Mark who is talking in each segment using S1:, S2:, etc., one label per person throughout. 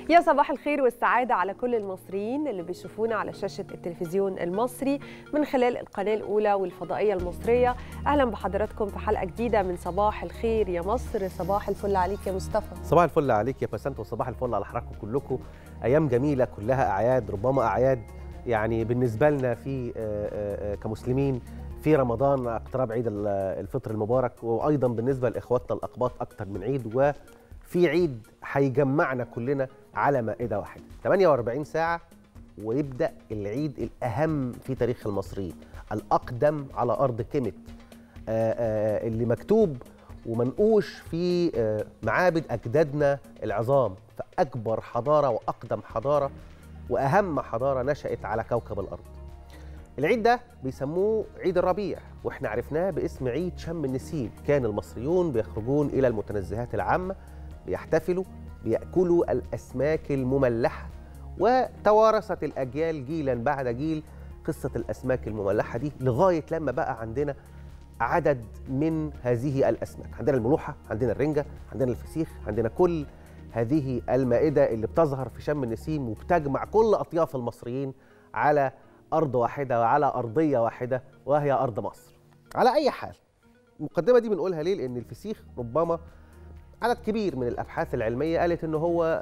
S1: يا صباح الخير والسعادة على كل المصريين اللي بيشوفونا على شاشة التلفزيون المصري من خلال القناة الأولى والفضائية المصرية أهلا بحضراتكم في حلقة جديدة من صباح الخير يا مصر صباح الفل عليك يا مصطفى
S2: صباح الفل عليك يا بسنت وصباح الفل على حضراتكم كلكم ايام جميله كلها اعياد ربما اعياد يعني بالنسبه لنا في آه، آه، كمسلمين في رمضان اقتراب عيد ال- الفطر المبارك وايضا بالنسبه لاخواتنا الاقباط اكتر من عيد وفي عيد هيجمعنا كلنا على مائده واحده 48 ساعه ويبدا العيد الاهم في تاريخ المصريين الاقدم على ارض كيميت آه، آه، اللي مكتوب ومنقوش في آه، معابد اجدادنا العظام فاكبر حضاره واقدم حضاره واهم حضاره نشات على كوكب الارض. العيد ده بيسموه عيد الربيع واحنا عرفناه باسم عيد شم النسيم، كان المصريون بيخرجون الى المتنزهات العامه بيحتفلوا بياكلوا الاسماك المملحه وتوارثت الاجيال جيلا بعد جيل قصه الاسماك المملحه دي لغايه لما بقى عندنا عدد من هذه الاسماك عندنا الملوحه عندنا الرنجه عندنا الفسيخ عندنا كل هذه المائده اللي بتظهر في شم النسيم وبتجمع كل اطياف المصريين على ارض واحده وعلى ارضيه واحده وهي ارض مصر على اي حال المقدمه دي بنقولها ليه لان الفسيخ ربما عدد كبير من الابحاث العلميه قالت ان هو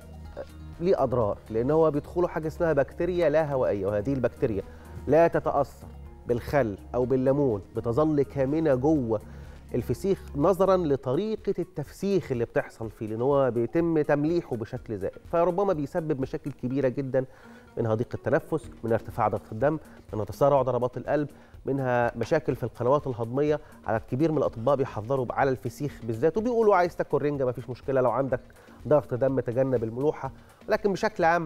S2: ليه اضرار لان هو بيدخله حاجه اسمها بكتيريا لا هوائيه وهذه البكتيريا لا تتاثر بالخل او بالليمون بتظل كامنه جوه الفسيخ نظرا لطريقه التفسيخ اللي بتحصل فيه لان هو بيتم تمليحه بشكل زائد فربما بيسبب مشاكل كبيره جدا منها ضيق التنفس منها ارتفاع ضغط الدم منها تسارع ضربات القلب منها مشاكل في القنوات الهضميه عدد كبير من الاطباء بيحذروا على الفسيخ بالذات وبيقولوا عايز تاكل رنجه مفيش مشكله لو عندك ضغط دم تجنب الملوحه لكن بشكل عام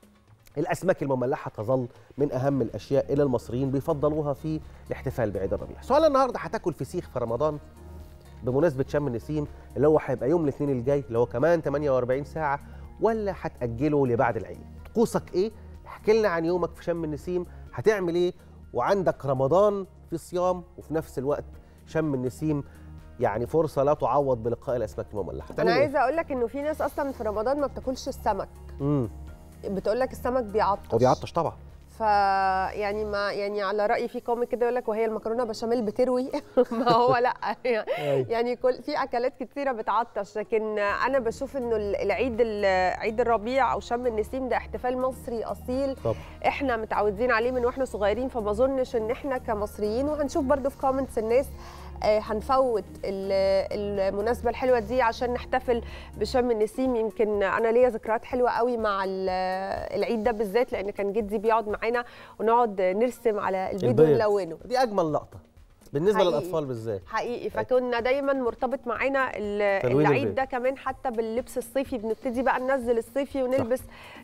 S2: الاسماك المملحه تظل من اهم الاشياء اللي المصريين بيفضلوها في الاحتفال بعيد الربيع سؤال النهارده هتاكل فسيخ في رمضان بمناسبه شم النسيم اللي هو هيبقى يوم الاثنين الجاي اللي هو كمان 48 ساعه ولا هتاجله لبعد العيد طقوسك ايه احكي لنا عن يومك في شم النسيم هتعمل ايه وعندك رمضان في صيام وفي نفس الوقت شم النسيم يعني فرصه لا تعوض بلقاء الاسماك المملحه
S1: أنا عايزة أقول لك إنه في ناس أصلا في رمضان ما بتاكلش السمك
S2: امم
S1: بتقول لك السمك بيعطش
S2: هو بيعطش طبعا
S1: ف يعني ما يعني على رايي في كوميك كده يقول لك وهي المكرونه بشاميل بتروي ما هو لا يعني كل في اكلات كتيره بتعطش لكن انا بشوف انه العيد ال- عيد الربيع او شم النسيم ده احتفال مصري اصيل
S2: طبعا
S1: احنا متعودين عليه من واحنا صغيرين فما اظنش ان احنا كمصريين وهنشوف برضو في كومنتس الناس آه، هنفوت ال- المناسبه الحلوه دي عشان نحتفل بشم النسيم يمكن انا ليا ذكريات حلوه قوي مع ال- العيد ده بالذات لان كان جدي بيقعد معانا ونقعد نرسم على البيض
S2: البيض.
S1: ونلونه
S2: دي اجمل لقطه بالنسبه
S1: حقيقي.
S2: للاطفال بالذات
S1: حقيقي فكنا دايما مرتبط معانا ال-
S2: تلوين
S1: العيد
S2: البيض.
S1: ده كمان حتى باللبس الصيفي بنبتدي بقى ننزل الصيفي ونلبس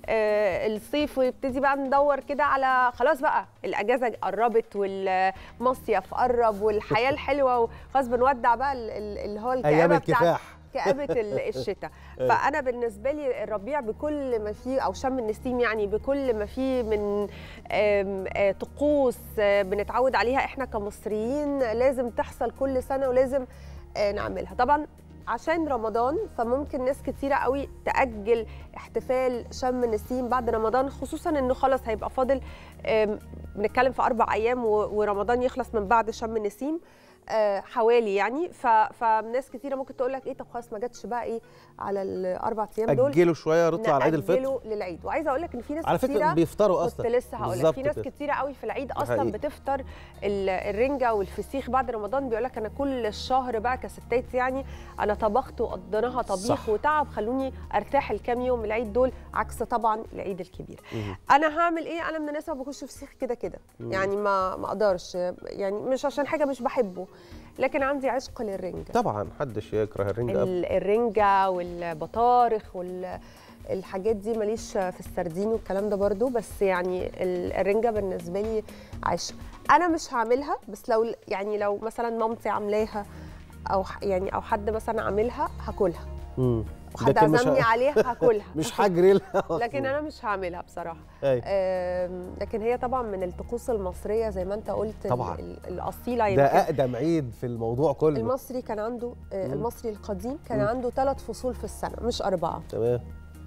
S1: آه الصيف ويبتدي بقى ندور كده على خلاص بقى الاجازه قربت والمصيف قرب والحياه الحلوه وخلاص بنودع بقى ال- ال- اللي هو
S2: ايام
S1: الكآبه بتاعت
S2: الكفاح
S1: كآبة ال- الشتاء فأنا بالنسبة لي الربيع بكل ما فيه أو شم النسيم يعني بكل ما فيه من آم، آه، طقوس آه، بنتعود عليها إحنا كمصريين لازم تحصل كل سنة ولازم آه، نعملها طبعا عشان رمضان فممكن ناس كتيرة قوي تأجل احتفال شم النسيم بعد رمضان خصوصا انه خلاص هيبقى فاضل آم، بنتكلم في أربع أيام و- ورمضان يخلص من بعد شم النسيم آه، حوالي يعني ف... فناس كتيره ممكن تقول لك ايه طب خلاص ما جاتش بقى ايه على الاربع ايام دول
S2: اجلوا شويه نطلع على عيد الفطر
S1: نأجله للعيد وعايزه اقول لك ان في ناس
S2: على
S1: كتيره
S2: فكره بيفطروا
S1: كنت
S2: اصلا
S1: لسه هقول لك
S2: بالظبط
S1: في ناس
S2: كده.
S1: كتيره قوي في العيد اصلا
S2: حقيقي.
S1: بتفطر ال- الرنجه والفسيخ بعد رمضان بيقول لك انا كل الشهر بقى كستات يعني انا طبخت وقضيناها طبيخ
S2: صح.
S1: وتعب خلوني ارتاح الكام يوم العيد دول عكس طبعا العيد الكبير
S2: مهم.
S1: انا هعمل ايه انا من الناس ما باكلش فسيخ كده كده يعني ما ما اقدرش يعني مش عشان حاجه مش بحبه لكن عندي عشق للرنجه
S2: طبعا محدش يكره الرنجة أبداً.
S1: ال- الرنجة والبطارخ وال الحاجات دي ماليش في السردين والكلام ده برضو بس يعني ال- الرنجة بالنسبة لي عشق أنا مش هعملها بس لو يعني لو مثلا مامتي عاملاها أو ح- يعني أو حد مثلا عاملها هاكلها
S2: مم.
S1: وحد
S2: لكن مش
S1: عزمني
S2: ه-
S1: عليها هاكلها
S2: مش هجري لها
S1: لكن أنا مش هعملها بصراحة
S2: أيوة.
S1: آم، لكن هي طبعا من الطقوس المصرية زي ما أنت قلت ال-
S2: طبعاً.
S1: ال- الأصيلة
S2: ده
S1: يمكن
S2: اقدم عيد في الموضوع كله
S1: المصري كان عنده آه،
S2: مم.
S1: المصري القديم كان
S2: مم.
S1: عنده ثلاث فصول في السنة مش أربعة
S2: تمام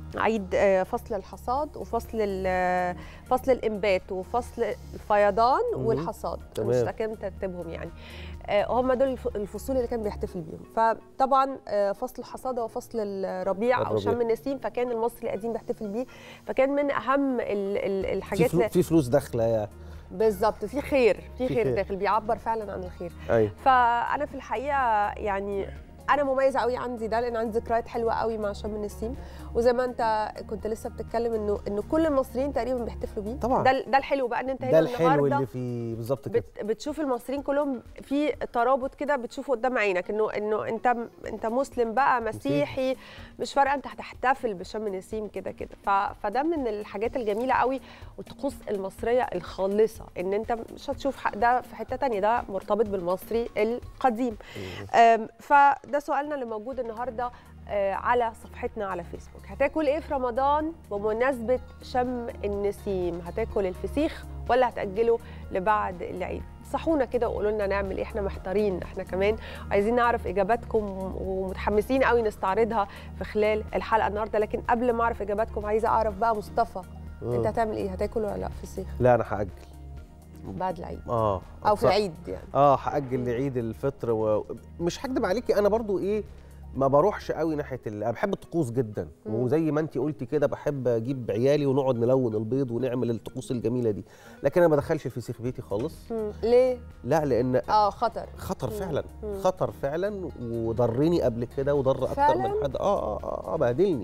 S1: عيد آه، فصل الحصاد وفصل ال- فصل الانبات وفصل الفيضان
S2: مهم.
S1: والحصاد
S2: تمام.
S1: مش فاكر ترتيبهم يعني آه، هم دول الف- الفصول اللي كان بيحتفل بيهم فطبعا آه، فصل الحصاد هو فصل الربيع او
S2: الربيع.
S1: شم النسيم فكان المصري القديم بيحتفل بيه فكان من اهم ال- ال-
S2: في,
S1: الحاجات
S2: فلو في فلوس داخله يا
S1: بالظبط في خير في
S2: في
S1: خير
S2: خير.
S1: داخل بيعبر فعلا عن الخير
S2: ايوه
S1: فانا في الحقيقه يعني انا مميزه قوي عندي ده لان عندي ذكريات حلوه قوي مع شم النسيم وزي ما انت كنت لسه بتتكلم انه انه كل المصريين تقريبا بيحتفلوا بيه
S2: طبعاً.
S1: ده ده الحلو بقى ان انت هنا
S2: ده الحلو
S1: النهارده
S2: اللي في بالظبط كده
S1: بت بتشوف المصريين كلهم في ترابط كده بتشوفه قدام عينك انه انه انت انت مسلم بقى مسيحي مش فارقه انت هتحتفل بشم نسيم كده كده ف- فده من الحاجات الجميله قوي والطقوس المصريه الخالصه ان انت مش هتشوف ح- ده في حته تانية ده مرتبط بالمصري القديم أم، فده سؤالنا اللي موجود النهارده آه، على صفحتنا على فيسبوك هتاكل ايه في رمضان بمناسبه شم النسيم هتاكل الفسيخ ولا هتاجله لبعد العيد صحونا كده وقولوا لنا نعمل ايه احنا محتارين احنا كمان عايزين نعرف اجاباتكم ومتحمسين قوي نستعرضها في خلال الحلقه النهارده لكن قبل ما اعرف اجاباتكم عايزه اعرف بقى مصطفى
S2: مم.
S1: انت هتعمل ايه هتاكل ولا لا فسيخ
S2: لا انا هاجل
S1: بعد العيد
S2: اه
S1: او في
S2: صح.
S1: العيد يعني
S2: اه هاجل لعيد الفطر ومش هكدب عليكي انا برضو ايه ما بروحش قوي ناحيه ال... انا بحب الطقوس جدا
S1: مم.
S2: وزي ما انت قلتي كده بحب اجيب عيالي ونقعد نلون البيض ونعمل الطقوس الجميله دي لكن انا ما بدخلش الفسيخ بيتي خالص
S1: مم. ليه
S2: لا لان
S1: اه خطر
S2: خطر
S1: مم.
S2: فعلا
S1: مم.
S2: خطر فعلا وضرني قبل كده وضر اكتر
S1: فعلاً؟
S2: من حد اه اه اه, آه بهدلني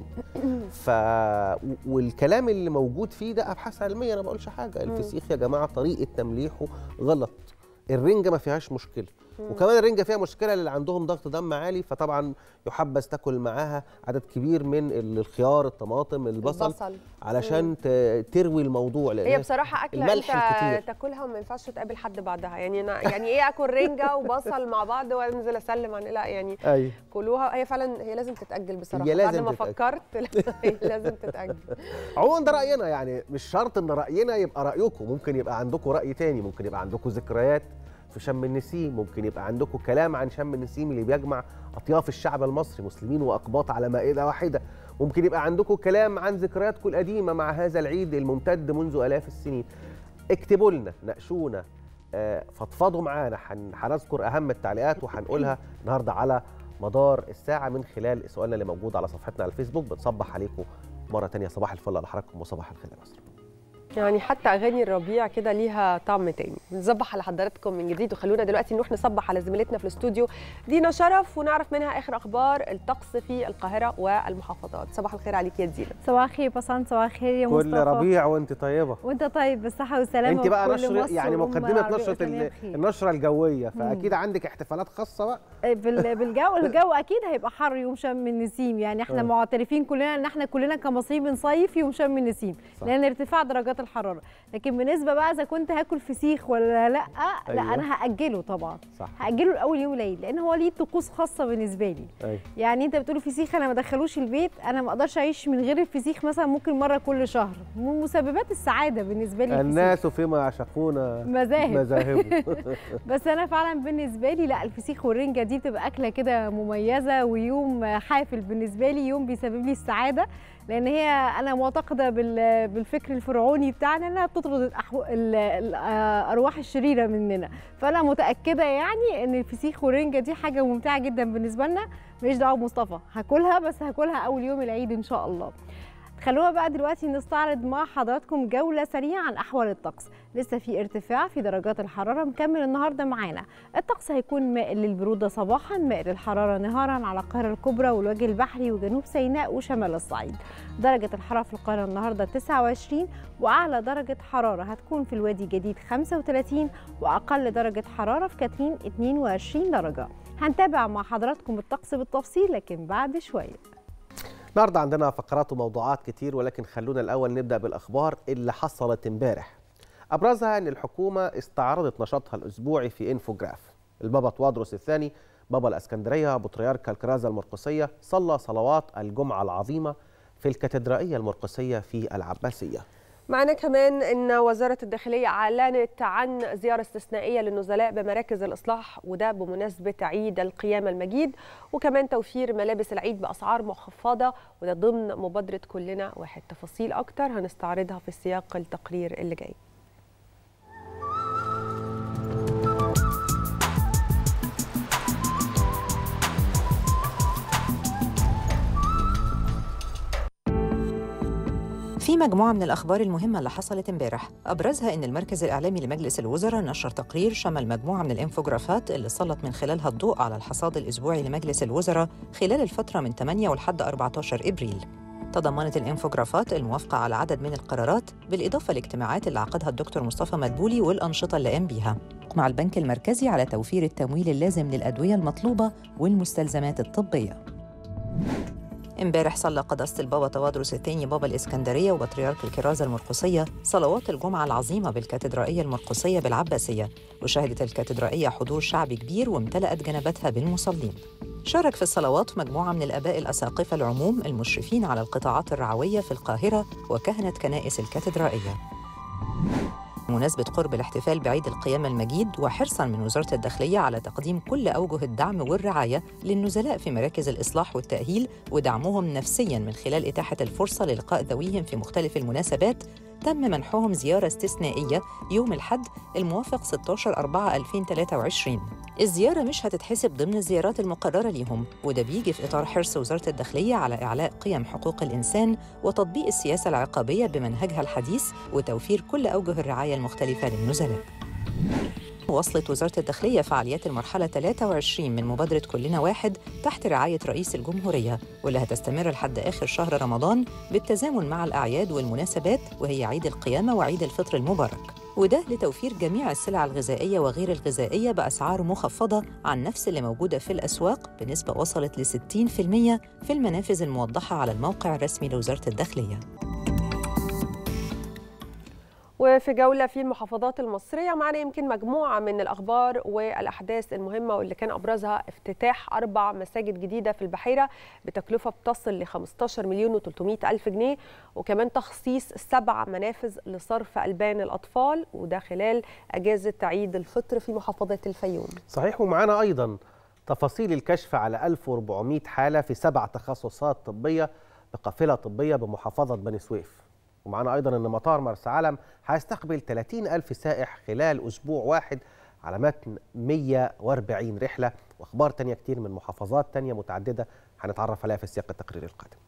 S2: ف و- والكلام اللي موجود فيه ده ابحاث علميه انا ما بقولش حاجه
S1: مم.
S2: الفسيخ يا جماعه طريقه تمليحه غلط الرنجه ما فيهاش مشكله
S1: مم.
S2: وكمان الرنجه فيها مشكله للي عندهم ضغط دم عالي فطبعا يحبذ تاكل معاها عدد كبير من الخيار الطماطم البصل
S1: البصل
S2: علشان ت- تروي الموضوع لان
S1: هي بصراحة أكلة
S2: الملح
S1: أنت
S2: الكتير.
S1: تاكلها وما ينفعش تقابل حد بعدها يعني أنا يعني إيه آكل رنجة وبصل مع بعض وأنزل أسلم عن لا يعني
S2: ايوه
S1: كلوها هي فعلا هي لازم تتأجل بصراحة
S2: هي لازم
S1: بعد ما
S2: تتأجل.
S1: فكرت لا، هي لازم تتأجل
S2: عموما ده راينا يعني مش شرط ان راينا يبقى رايكم ممكن يبقى عندكم راي تاني ممكن يبقى عندكم ذكريات في شم النسيم ممكن يبقى عندكم كلام عن شم النسيم اللي بيجمع اطياف الشعب المصري مسلمين واقباط على مائده واحده ممكن يبقى عندكم كلام عن ذكرياتكم القديمه مع هذا العيد الممتد منذ الاف السنين اكتبوا لنا ناقشونا آه، فضفضوا معانا هن- هنذكر اهم التعليقات وهنقولها النهارده على مدار الساعه من خلال سؤالنا اللي موجود على صفحتنا على الفيسبوك بنصبح عليكم مره تانية صباح الفل على حضراتكم وصباح الخير يا مصر
S1: يعني حتى أغاني الربيع كده ليها طعم تاني نصبح على حضراتكم من جديد وخلونا دلوقتي نروح نصبح على زميلتنا في الاستوديو دينا شرف ونعرف منها آخر أخبار الطقس في القاهرة والمحافظات صباح الخير عليك يا دينا
S3: صباح الخير بسنت صباح الخير يا
S2: كل
S3: مصطفى
S2: ربيع وانت طيبه
S3: وانت طيب بالصحه والسلامه
S2: انت بقى
S3: وكل
S2: نشر
S3: مصر
S2: يعني
S3: وأم
S2: مقدمه
S3: العربية
S2: نشره
S3: والإسلامية
S2: ال-
S3: بخير.
S2: النشره الجويه فاكيد عندك احتفالات خاصه بقى
S3: بال- بالجو الجو اكيد هيبقى حر يوم شم النسيم يعني احنا
S2: آه.
S3: معترفين كلنا ان احنا كلنا كمصريين بنصيف يوم شم النسيم
S2: صح.
S3: لان ارتفاع درجات الحراره لكن بالنسبه بقى اذا كنت هاكل فسيخ ولا لا لا
S2: أيوة.
S3: انا هاجله طبعا
S2: صح
S3: هاجله لاول يوم العيد لان هو ليه طقوس خاصه بالنسبه لي
S2: ايوه
S3: يعني انت بتقول فسيخ انا ما ادخلوش البيت انا ما اقدرش اعيش من غير الفسيخ مثلا ممكن مره كل شهر من مسببات السعاده بالنسبه لي الفسيخ.
S2: الناس فيما يعشقون
S3: مذاهب
S2: مذاهبه
S3: بس انا فعلا بالنسبه لي لا الفسيخ والرنجه دي بتبقى اكله كده مميزه ويوم حافل بالنسبه لي يوم بيسبب لي السعاده لان هي انا معتقده بال- بالفكر الفرعوني بتاعنا انها بتطرد الأحو- ال- الارواح الشريره مننا فانا متاكده يعني ان الفسيخ والرنجه دي حاجه ممتعه جدا بالنسبه لنا ماليش دعوه بمصطفى هاكلها بس هاكلها اول يوم العيد ان شاء الله خلونا بقى دلوقتي نستعرض مع حضراتكم جولة سريعة عن أحوال الطقس لسه في ارتفاع في درجات الحرارة مكمل النهاردة معانا الطقس هيكون مائل للبرودة صباحا مائل للحرارة نهارا على القاهرة الكبرى والوجه البحري وجنوب سيناء وشمال الصعيد درجة الحرارة في القاهرة النهاردة 29 وأعلى درجة حرارة هتكون في الوادي الجديد 35 وأقل درجة حرارة في كاترين 22 درجة هنتابع مع حضراتكم الطقس بالتفصيل لكن بعد شوية
S2: النهارده عندنا فقرات وموضوعات كتير ولكن خلونا الاول نبدا بالاخبار اللي حصلت امبارح ابرزها ان الحكومه استعرضت نشاطها الاسبوعي في انفوجراف البابا توادرس الثاني بابا الاسكندريه بطريرك الكرازه المرقسيه صلى صلوات الجمعه العظيمه في الكاتدرائيه المرقسيه في العباسيه
S1: معنا كمان ان وزاره الداخليه اعلنت عن زياره استثنائيه للنزلاء بمراكز الاصلاح وده بمناسبه عيد القيامه المجيد وكمان توفير ملابس العيد باسعار مخفضه وده ضمن مبادره كلنا واحد تفاصيل اكتر هنستعرضها في سياق التقرير اللي جاي
S4: في مجموعة من الأخبار المهمة اللي حصلت امبارح أبرزها إن المركز الإعلامي لمجلس الوزراء نشر تقرير شمل مجموعة من الإنفوجرافات اللي سلط من خلالها الضوء على الحصاد الأسبوعي لمجلس الوزراء خلال الفترة من 8 ولحد 14 إبريل تضمنت الإنفوجرافات الموافقة على عدد من القرارات بالإضافة لاجتماعات اللي عقدها الدكتور مصطفى مدبولي والأنشطة اللي قام بيها مع البنك المركزي على توفير التمويل اللازم للأدوية المطلوبة والمستلزمات الطبية امبارح صلى قداسة البابا توادرس الثاني بابا الإسكندرية وبطريرك الكرازة المرقسية صلوات الجمعة العظيمة بالكاتدرائية المرقسية بالعباسية وشهدت الكاتدرائية حضور شعبي كبير وامتلأت جنباتها بالمصلين شارك في الصلوات مجموعة من الآباء الأساقفة العموم المشرفين على القطاعات الرعوية في القاهرة وكهنة كنائس الكاتدرائية بمناسبة قرب الاحتفال بعيد القيامة المجيد وحرصاً من وزارة الداخلية على تقديم كل أوجه الدعم والرعاية للنزلاء في مراكز الإصلاح والتأهيل ودعمهم نفسياً من خلال إتاحة الفرصة للقاء ذويهم في مختلف المناسبات تم منحهم زيارة استثنائية يوم الحد الموافق 16 4 2023 الزيارة مش هتتحسب ضمن الزيارات المقررة ليهم وده بيجي في إطار حرص وزارة الداخلية على إعلاء قيم حقوق الإنسان وتطبيق السياسة العقابية بمنهجها الحديث وتوفير كل أوجه الرعاية المختلفة للنزلاء وصلت وزارة الداخلية فعاليات المرحلة 23 من مبادرة كلنا واحد تحت رعاية رئيس الجمهورية واللي هتستمر لحد آخر شهر رمضان بالتزامن مع الأعياد والمناسبات وهي عيد القيامة وعيد الفطر المبارك وده لتوفير جميع السلع الغذائية وغير الغذائية بأسعار مخفضة عن نفس اللي موجودة في الأسواق بنسبة وصلت ل 60% في المنافذ الموضحة على الموقع الرسمي لوزارة الداخلية
S1: وفي جولة في المحافظات المصرية معنا يمكن مجموعة من الأخبار والأحداث المهمة واللي كان أبرزها افتتاح أربع مساجد جديدة في البحيرة بتكلفة بتصل ل 15 مليون و300 ألف جنيه وكمان تخصيص سبع منافذ لصرف ألبان الأطفال وده خلال أجازة عيد الفطر في محافظة الفيوم
S2: صحيح ومعانا أيضا تفاصيل الكشف على 1400 حالة في سبع تخصصات طبية بقافلة طبية بمحافظة بني سويف ومعانا أيضا أن مطار مرسى علم هيستقبل 30 ألف سائح خلال أسبوع واحد على متن 140 رحلة وأخبار تانية كتير من محافظات تانية متعددة هنتعرف عليها في سياق التقرير القادم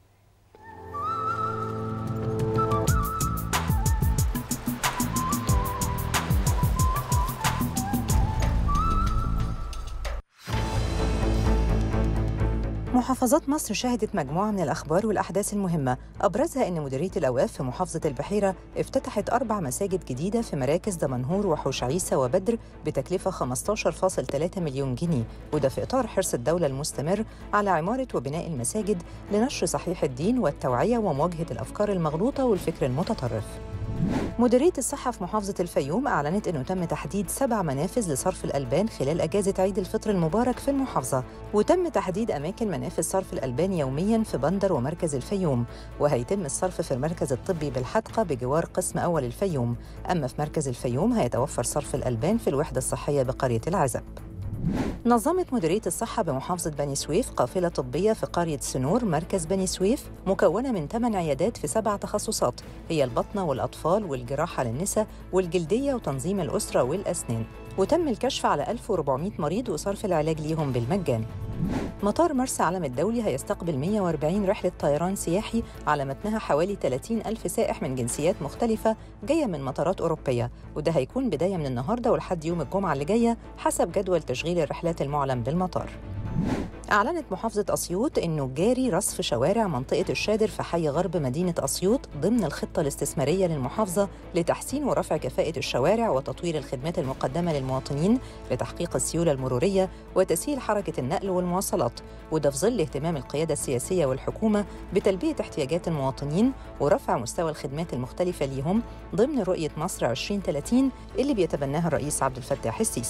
S4: محافظات مصر شهدت مجموعة من الأخبار والأحداث المهمة أبرزها أن مديرية الأواف في محافظة البحيرة افتتحت أربع مساجد جديدة في مراكز دمنهور وحوش عيسى وبدر بتكلفة 15.3 مليون جنيه وده في إطار حرص الدولة المستمر على عمارة وبناء المساجد لنشر صحيح الدين والتوعية ومواجهة الأفكار المغلوطة والفكر المتطرف مديرية الصحة في محافظة الفيوم أعلنت أنه تم تحديد سبع منافذ لصرف الألبان خلال أجازة عيد الفطر المبارك في المحافظة وتم تحديد أماكن منافذ صرف الألبان يومياً في بندر ومركز الفيوم وهيتم الصرف في المركز الطبي بالحدقة بجوار قسم أول الفيوم أما في مركز الفيوم هيتوفر صرف الألبان في الوحدة الصحية بقرية العزب نظمت مديرية الصحة بمحافظة بني سويف قافلة طبية في قرية سنور مركز بني سويف مكونة من ثمان عيادات في سبع تخصصات هي البطنة والأطفال والجراحة للنساء والجلدية وتنظيم الأسرة والأسنان وتم الكشف على 1400 مريض وصرف العلاج ليهم بالمجان مطار مرسى علم الدولي هيستقبل 140 رحلة طيران سياحي على متنها حوالي 30 ألف سائح من جنسيات مختلفة جاية من مطارات أوروبية وده هيكون بداية من النهاردة ولحد يوم الجمعة اللي جاية حسب جدول تشغيل الرحلات المعلن بالمطار أعلنت محافظة أسيوط أنه جاري رصف شوارع منطقة الشادر في حي غرب مدينة أسيوط ضمن الخطة الاستثمارية للمحافظة لتحسين ورفع كفاءة الشوارع وتطوير الخدمات المقدمة للمواطنين لتحقيق السيولة المرورية وتسهيل حركة النقل والمواصلات وده في ظل اهتمام القيادة السياسية والحكومة بتلبية احتياجات المواطنين ورفع مستوى الخدمات المختلفة ليهم ضمن رؤية مصر 2030 اللي بيتبناها الرئيس عبد الفتاح السيسي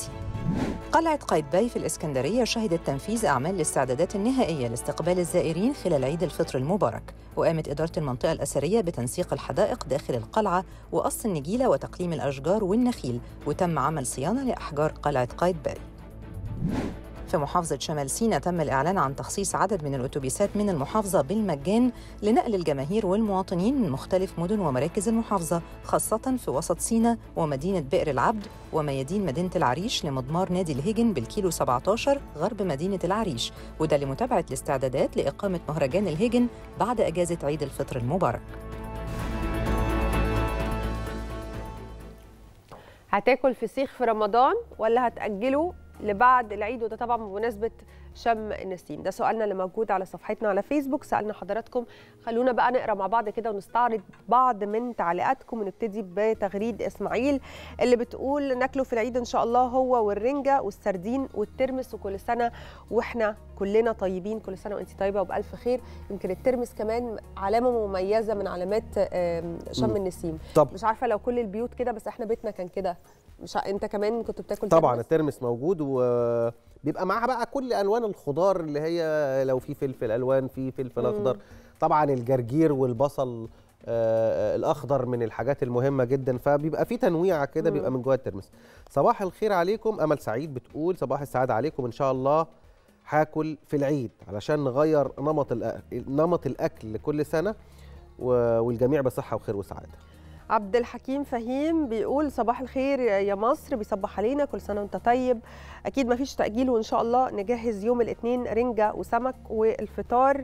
S4: قلعة قايتباي في الإسكندرية شهدت تنفيذ أعمال الاستعدادات النهائية لاستقبال الزائرين خلال عيد الفطر المبارك وقامت إدارة المنطقة الأثرية بتنسيق الحدائق داخل القلعة وقص النجيلة وتقليم الأشجار والنخيل وتم عمل صيانة لأحجار قلعة قايتباي في محافظة شمال سيناء تم الإعلان عن تخصيص عدد من الأتوبيسات من المحافظة بالمجان لنقل الجماهير والمواطنين من مختلف مدن ومراكز المحافظة خاصة في وسط سيناء ومدينة بئر العبد وميادين مدينة العريش لمضمار نادي الهجن بالكيلو 17 غرب مدينة العريش وده لمتابعة الاستعدادات لإقامة مهرجان الهجن بعد أجازة عيد الفطر المبارك
S1: هتاكل فسيخ في رمضان ولا هتأجله لبعد العيد وده طبعا بمناسبه شم النسيم ده سؤالنا اللي موجود على صفحتنا على فيسبوك سالنا حضراتكم خلونا بقى نقرا مع بعض كده ونستعرض بعض من تعليقاتكم ونبتدي بتغريد اسماعيل اللي بتقول ناكله في العيد ان شاء الله هو والرنجه والسردين والترمس وكل سنه واحنا كلنا طيبين كل سنه وانت طيبه وبالف خير يمكن الترمس كمان علامه مميزه من علامات شم النسيم
S2: طب
S1: مش عارفه لو كل البيوت كده بس احنا بيتنا كان كده مش ع... انت كمان كنت بتاكل
S2: طبعا
S1: ترمس؟
S2: الترمس موجود وبيبقى معاها بقى كل الوان الخضار اللي هي لو في فلفل الوان في فلفل اخضر طبعا الجرجير والبصل آه الاخضر من الحاجات المهمه جدا فبيبقى في تنويع كده بيبقى من جوه الترمس صباح الخير عليكم امل سعيد بتقول صباح السعاده عليكم ان شاء الله هاكل في العيد علشان نغير نمط نمط الاكل لكل سنه والجميع بصحه وخير وسعاده
S1: عبد الحكيم فهيم بيقول صباح الخير يا مصر بيصبح علينا كل سنه وانت طيب اكيد ما فيش تاجيل وان شاء الله نجهز يوم الاثنين رنجه وسمك والفطار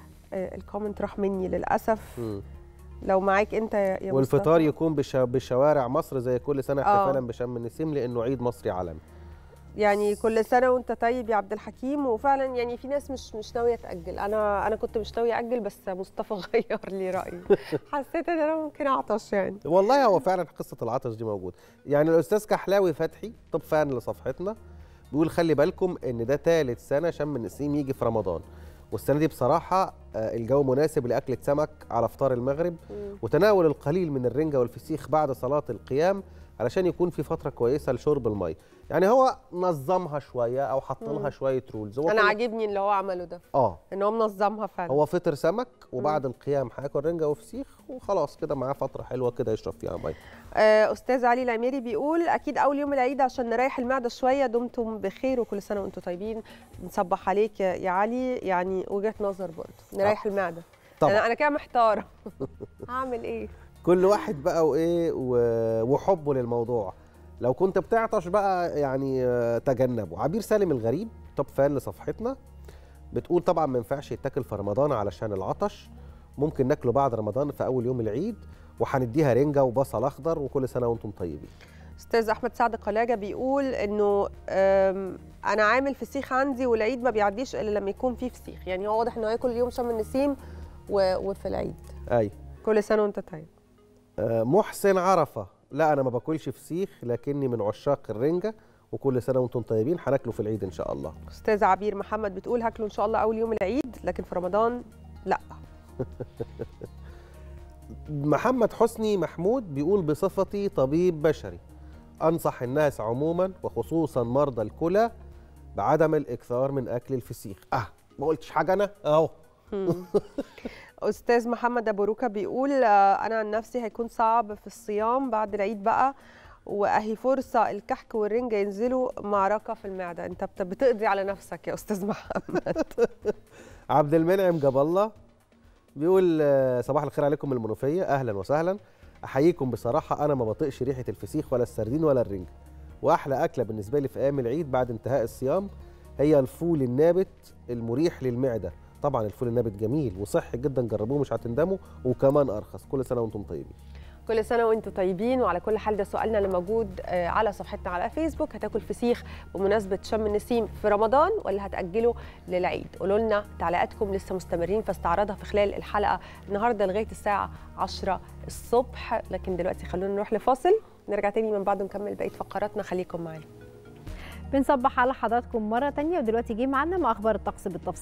S1: آه الكومنت راح مني للاسف
S2: م.
S1: لو معاك انت يا
S2: والفطار
S1: مصطفى.
S2: يكون بش... بشوارع مصر زي كل سنه احتفالا بشم النسيم لانه عيد مصري عالمي
S1: يعني كل سنه وانت طيب يا عبد الحكيم وفعلا يعني في ناس مش مش ناويه تاجل انا انا كنت مش ناويه اجل بس مصطفى غير لي رايي حسيت ان انا ممكن اعطش يعني
S2: والله هو فعلا قصه العطش دي موجوده يعني الاستاذ كحلاوي فتحي طب فان لصفحتنا بيقول خلي بالكم ان ده ثالث سنه شم النسيم يجي في رمضان والسنه دي بصراحه الجو مناسب لاكله سمك على فطار المغرب وتناول القليل من الرنجه والفسيخ بعد صلاه القيام علشان يكون في فتره كويسه لشرب المي يعني هو نظمها شويه او حط لها شويه رولز هو
S1: انا
S2: كل-
S1: عاجبني اللي هو عمله ده
S2: اه
S1: ان هو منظمها فعلا
S2: هو فطر سمك وبعد القيام هياكل رنجه وفسيخ وخلاص كده معاه فتره حلوه كده يشرب فيها ميه
S1: آه، استاذ علي العميري بيقول اكيد اول يوم العيد عشان نريح المعده شويه دمتم بخير وكل سنه وانتم طيبين نصبح عليك يا يا علي يعني وجهه نظر برضه نريح المعده
S2: طبعا
S1: انا انا كده محتاره هعمل ايه
S2: كل واحد بقى وايه و- وحبه للموضوع لو كنت بتعطش بقى يعني آه، تجنبه عبير سالم الغريب توب فان لصفحتنا بتقول طبعا ما ينفعش يتاكل في رمضان علشان العطش ممكن ناكله بعد رمضان في اول يوم العيد وهنديها رنجه وبصل اخضر وكل سنه وانتم طيبين
S1: استاذ احمد سعد قلاجه بيقول انه آم، انا عامل فسيخ عندي والعيد ما بيعديش الا لما يكون فيه فسيخ يعني هو واضح انه هياكل يوم شم النسيم و- وفي العيد
S2: اي
S1: كل سنه وانت طيب
S2: آه، محسن عرفه لا انا ما باكلش فسيخ لكني من عشاق الرنجه وكل سنه وانتم طيبين هناكله في العيد ان شاء الله
S1: استاذ عبير محمد بتقول هاكله ان شاء الله اول يوم العيد لكن في رمضان لا
S2: محمد حسني محمود بيقول بصفتي طبيب بشري أنصح الناس عموما وخصوصا مرضى الكلى بعدم الإكثار من أكل الفسيخ أه ما قلتش حاجة أنا أهو
S1: استاذ محمد ابو روكا بيقول آه، انا عن نفسي هيكون صعب في الصيام بعد العيد بقى واهي فرصه الكحك والرنجه ينزلوا معركه في المعده انت بت- بتقضي على نفسك يا استاذ محمد
S2: عبد المنعم جاب الله بيقول آه، صباح الخير عليكم من المنوفية أهلا وسهلا أحييكم بصراحة أنا ما بطيقش ريحة الفسيخ ولا السردين ولا الرنج وأحلى أكلة بالنسبة لي في أيام العيد بعد انتهاء الصيام هي الفول النابت المريح للمعدة طبعا الفول النابت جميل وصحي جدا جربوه مش هتندموا وكمان أرخص كل سنة وأنتم طيبين
S1: كل سنه وانتم طيبين وعلى كل حال ده سؤالنا اللي موجود آه، على صفحتنا على فيسبوك هتاكل فسيخ بمناسبه شم النسيم في رمضان ولا هتاجله للعيد قولوا لنا تعليقاتكم لسه مستمرين في استعراضها في خلال الحلقه النهارده لغايه الساعه 10 الصبح لكن دلوقتي خلونا نروح لفاصل نرجع تاني من بعده نكمل بقيه فقراتنا خليكم معانا
S3: بنصبح على حضراتكم مرة تانية ودلوقتي جه معانا مع أخبار الطقس بالتفصيل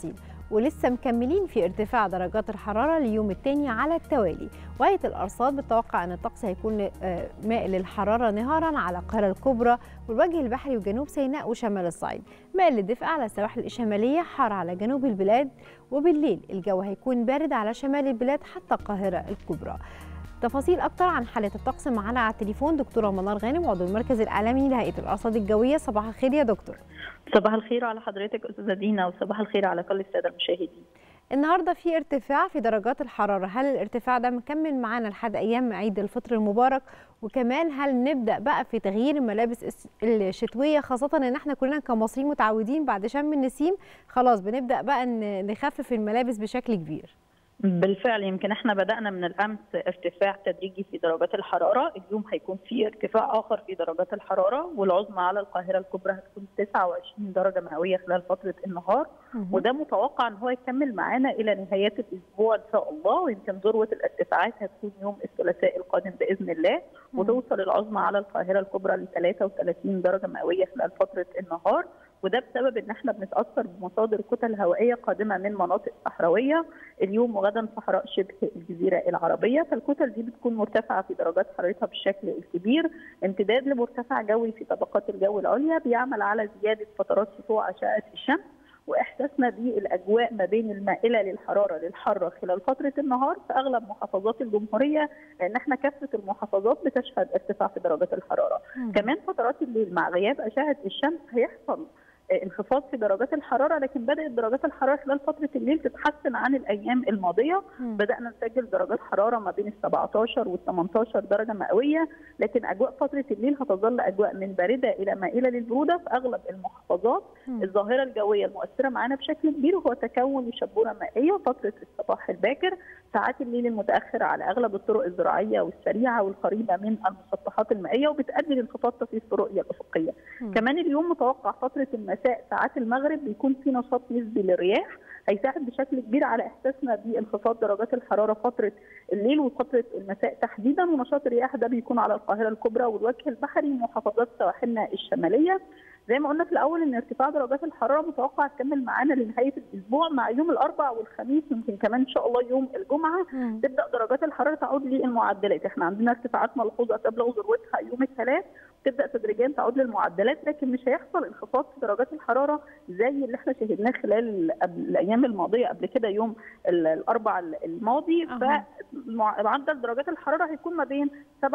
S3: ولسه مكملين في ارتفاع درجات الحرارة اليوم الثاني على التوالي وهيئة الأرصاد بتتوقع أن الطقس هيكون مائل للحرارة نهارا على القاهرة الكبرى والوجه البحري وجنوب سيناء وشمال الصعيد مائل للدفء على السواحل الشمالية حار على جنوب البلاد وبالليل الجو هيكون بارد على شمال البلاد حتى القاهرة الكبرى تفاصيل اكتر عن حاله الطقس معانا على التليفون دكتوره منار غانم عضو المركز الاعلامي لهيئه الارصاد الجويه صباح الخير يا دكتور
S5: صباح الخير على حضرتك استاذه دينا وصباح الخير على كل الساده المشاهدين
S3: النهارده في ارتفاع في درجات الحراره هل الارتفاع ده مكمل معانا لحد ايام عيد الفطر المبارك وكمان هل نبدا بقى في تغيير الملابس الشتويه خاصه ان احنا كلنا كمصريين متعودين بعد شم النسيم خلاص بنبدا بقى نخفف الملابس بشكل كبير
S5: بالفعل يمكن احنا بدأنا من الأمس ارتفاع تدريجي في درجات الحرارة اليوم هيكون في ارتفاع آخر في درجات الحرارة والعظمى على القاهرة الكبرى هتكون 29 درجة مئوية خلال فترة النهار وده متوقع ان هو يكمل معانا إلى نهايات الأسبوع إن شاء الله ويمكن ذروة الارتفاعات هتكون يوم الثلاثاء القادم بإذن الله وتوصل العظمى على القاهرة الكبرى ل 33 درجة مئوية خلال فترة النهار وده بسبب ان احنا بنتاثر بمصادر كتل هوائيه قادمه من مناطق صحراويه اليوم وغدا صحراء شبه الجزيره العربيه فالكتل دي بتكون مرتفعه في درجات حرارتها بالشكل الكبير امتداد لمرتفع جوي في طبقات الجو العليا بيعمل على زياده فترات سطوع اشعه الشمس واحساسنا بالاجواء ما بين المائله للحراره للحاره خلال فتره النهار في اغلب محافظات الجمهوريه لان احنا كافه المحافظات بتشهد ارتفاع في درجات الحراره مم. كمان فترات الليل مع غياب اشعه الشمس هيحصل انخفاض في درجات الحراره لكن بدات درجات الحراره خلال فتره الليل تتحسن عن الايام الماضيه م. بدانا نسجل درجات حراره ما بين ال 17 وال 18 درجه مئويه لكن اجواء فتره الليل هتظل اجواء من بارده الى مائله للبروده في اغلب المحافظات م. الظاهره الجويه المؤثره معانا بشكل كبير هو تكون شبوره مائيه فتره الصباح الباكر ساعات الليل المتاخر على اغلب الطرق الزراعيه والسريعه والقريبه من المسطحات المائيه وبتؤدي لانخفاض طفيف في الرؤيه الافقيه. م. كمان اليوم متوقع فتره المساء ساعات المغرب بيكون في نشاط نسبي للرياح هيساعد بشكل كبير على احساسنا بانخفاض درجات الحراره فتره الليل وفتره المساء تحديدا ونشاط الرياح ده بيكون على القاهره الكبرى والوجه البحري ومحافظات سواحلنا الشماليه زي ما قلنا في الاول ان ارتفاع درجات الحراره متوقع تكمل معانا لنهايه الاسبوع مع يوم الاربعاء والخميس يمكن كمان ان شاء الله يوم الجمعه م. تبدا درجات الحراره تعود للمعدلات احنا عندنا ارتفاعات ملحوظه تبلغ ذروتها يوم الثلاث تبدا تدريجيا تعود للمعدلات لكن مش هيحصل انخفاض في درجات الحراره زي اللي احنا شاهدناه خلال الايام الماضيه قبل كده يوم الاربع الماضي أه. فمعدل درجات الحراره هيكون ما بين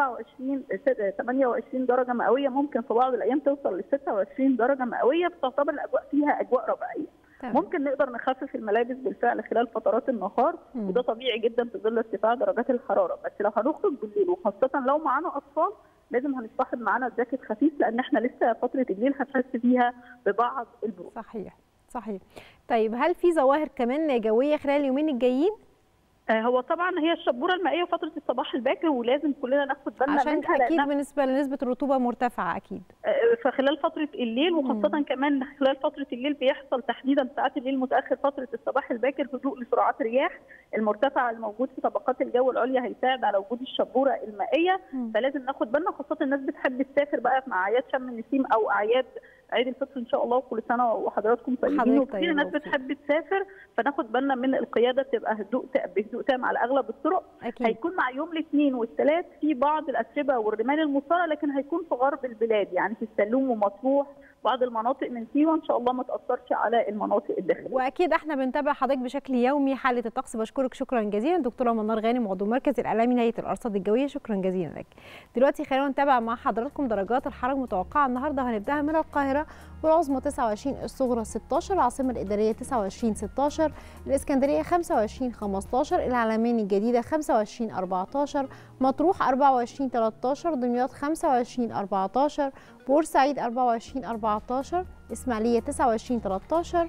S5: 27 28 درجه مئويه ممكن في بعض الايام توصل ل 26 درجه مئويه فتعتبر الاجواء فيها اجواء ربيعيه طبعا. ممكن نقدر نخفف الملابس بالفعل خلال فترات النهار مم. وده طبيعي جدا في ظل ارتفاع درجات الحراره بس لو هنخرج بالليل وخاصه لو معانا اطفال لازم هنصطحب معانا جاكيت خفيف لان احنا لسه فتره الليل هنحس فيها ببعض البرود
S3: صحيح صحيح طيب هل في ظواهر كمان جويه خلال اليومين الجايين
S5: هو طبعا هي الشبوره المائيه فتره الصباح الباكر ولازم كلنا ناخد بالنا
S3: عشان
S5: منها
S3: اكيد بالنسبه لنسبه الرطوبه مرتفعه اكيد
S5: فخلال فتره الليل وخاصه مم. كمان خلال فتره الليل بيحصل تحديدا ساعات الليل المتاخر فتره الصباح الباكر هدوء لسرعات رياح المرتفع الموجود في طبقات الجو العليا هيساعد على وجود الشبوره المائيه مم. فلازم ناخد بالنا خاصه الناس بتحب تسافر بقى مع اعياد شم النسيم او اعياد عيد الفطر ان شاء الله وكل سنه وحضراتكم طيبين وكثير ناس بتحب تسافر فناخد بالنا من القياده تبقى هدوء بهدوء تام على اغلب الطرق أكيد. هيكون مع يوم الاثنين والثلاث في بعض الاتربه والرمال المثاره لكن هيكون في غرب البلاد يعني في السلوم ومطروح بعض المناطق من سيوه ان شاء الله ما تاثرش على المناطق الداخليه.
S3: واكيد احنا بنتابع حضرتك بشكل يومي حاله الطقس بشكرك شكرا جزيلا دكتوره منار غانم عضو مركز الاعلامي لهيئه الارصاد الجويه شكرا جزيلا لك. دلوقتي خلينا نتابع مع حضراتكم درجات الحراره المتوقعه النهارده هنبداها من القاهره والعظمى 29 الصغرى 16 العاصمه الاداريه 29 16 الاسكندريه 25 15 العلمين الجديده 25 14 مطروح 24 13 دمياط 25 14 بورسعيد 24 14 اسماعيليه 29 13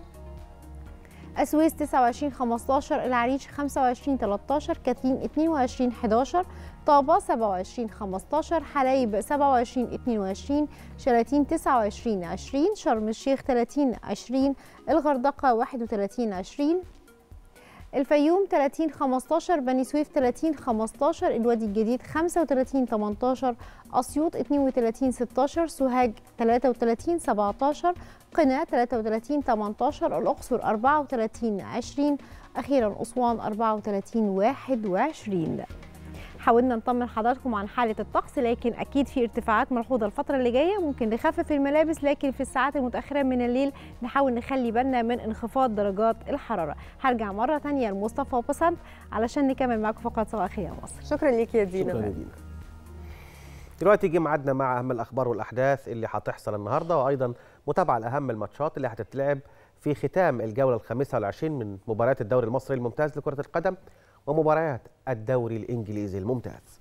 S3: السويس 29 15 العريش 25 13 كاترين 22 11 طابة 27 15 حلايب 27 22 شلاتين 29 20 شرم الشيخ 30 20 الغردقة 31 20 الفيوم 30 15 بني سويف 30 15 الوادي الجديد 35 18 اسيوط 32 16 سوهاج 33 17 قنا 33 18 الاقصر 34 20 اخيرا اسوان 34 21 حاولنا نطمن حضراتكم عن حالة الطقس لكن أكيد في ارتفاعات ملحوظة الفترة اللي جاية ممكن نخفف الملابس لكن في الساعات المتأخرة من الليل نحاول نخلي بالنا من انخفاض درجات الحرارة هرجع مرة تانية لمصطفى وبسنت علشان نكمل معاكم فقرة صباح الخير يا مصر
S1: شكرا ليك يا دينا
S2: شكرا يا دينا دلوقتي يجي ميعادنا مع اهم الاخبار والاحداث اللي هتحصل النهارده وايضا متابعه لاهم الماتشات اللي هتتلعب في ختام الجوله الخامسه والعشرين من مباريات الدوري المصري الممتاز لكره القدم ومباريات الدوري الانجليزي الممتاز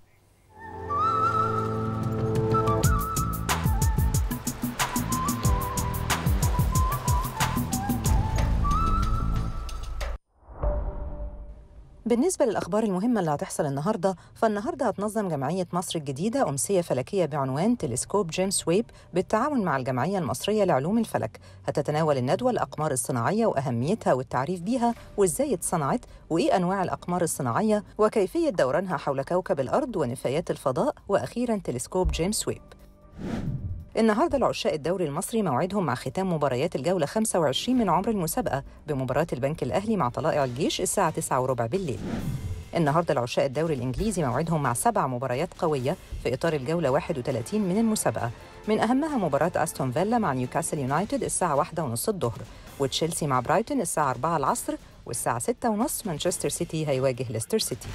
S4: بالنسبة للأخبار المهمة اللي هتحصل النهاردة فالنهاردة هتنظم جمعية مصر الجديدة أمسية فلكية بعنوان تلسكوب جيمس ويب بالتعاون مع الجمعية المصرية لعلوم الفلك هتتناول الندوة الأقمار الصناعية وأهميتها والتعريف بيها وإزاي اتصنعت وإيه أنواع الأقمار الصناعية وكيفية دورانها حول كوكب الأرض ونفايات الفضاء وأخيرا تلسكوب جيمس ويب النهارده العشاق الدوري المصري موعدهم مع ختام مباريات الجولة 25 من عمر المسابقة بمباراة البنك الأهلي مع طلائع الجيش الساعة 9 وربع بالليل. النهارده العشاق الدوري الإنجليزي موعدهم مع سبع مباريات قوية في إطار الجولة 31 من المسابقة من أهمها مباراة أستون فيلا مع نيوكاسل يونايتد الساعة 1 ونص الظهر وتشيلسي مع برايتون الساعة 4 العصر والساعة 6 ونص مانشستر سيتي هيواجه ليستر سيتي.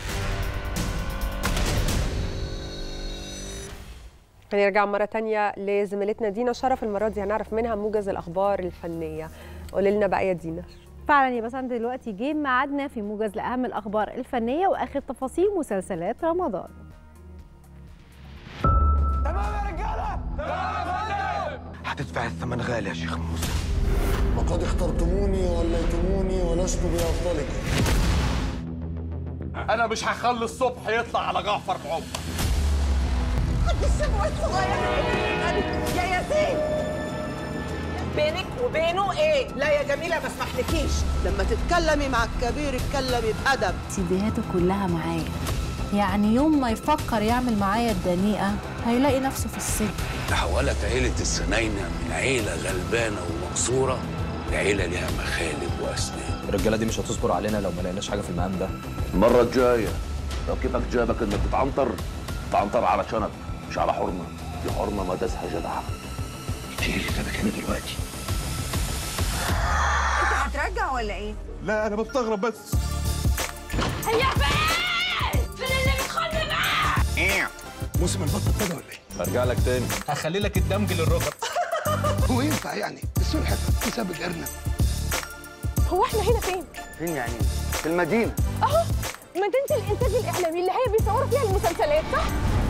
S1: هنرجع مرة تانية لزميلتنا دينا شرف المرة دي هنعرف منها موجز الأخبار الفنية قولي لنا بقى يا دينا
S3: فعلا يا بسنت دلوقتي جه ميعادنا في موجز لأهم الأخبار الفنية وآخر تفاصيل مسلسلات رمضان
S6: هتدفع الثمن غالي يا شيخ موسى
S7: وقد اخترتموني ووليتموني ولست بأفضلكم
S8: انا مش هخلي الصبح يطلع على جعفر بعمر
S9: يا ياسين بينك وبينه ايه؟ لا يا جميله ما اسمحلكيش لما تتكلمي مع الكبير اتكلمي بأدب
S10: سيديهاته كلها معايا يعني يوم ما يفكر يعمل معايا الدنيئة هيلاقي نفسه في السجن
S11: تحولت عيلة السناينة من عيلة غلبانة ومقصورة لعيلة ليها مخالب وأسنان
S12: الرجالة دي مش هتصبر علينا لو ما لقيناش حاجة في المقام ده
S11: المرة الجاية لو كيفك جابك إنك تتعنطر تعنطر على شنب مش على حرمة دي حرمة ما داسها جدعة تيجي اللي جابك هنا دلوقتي
S9: انت هترجع ولا ايه؟
S8: لا انا بستغرب بس
S9: يا فين؟ فين اللي بتخلي معاه؟
S6: موسم البطل ابتدى ولا ايه؟
S12: ارجع لك تاني
S8: هخلي لك الدمج للركب
S6: هو ينفع يعني السلحفة تساب الأرنب
S13: هو احنا هنا فين؟
S6: فين يعني؟ في المدينة
S13: اهو مدينة الإنتاج الإعلامي اللي هي بيصوروا فيها المسلسلات صح؟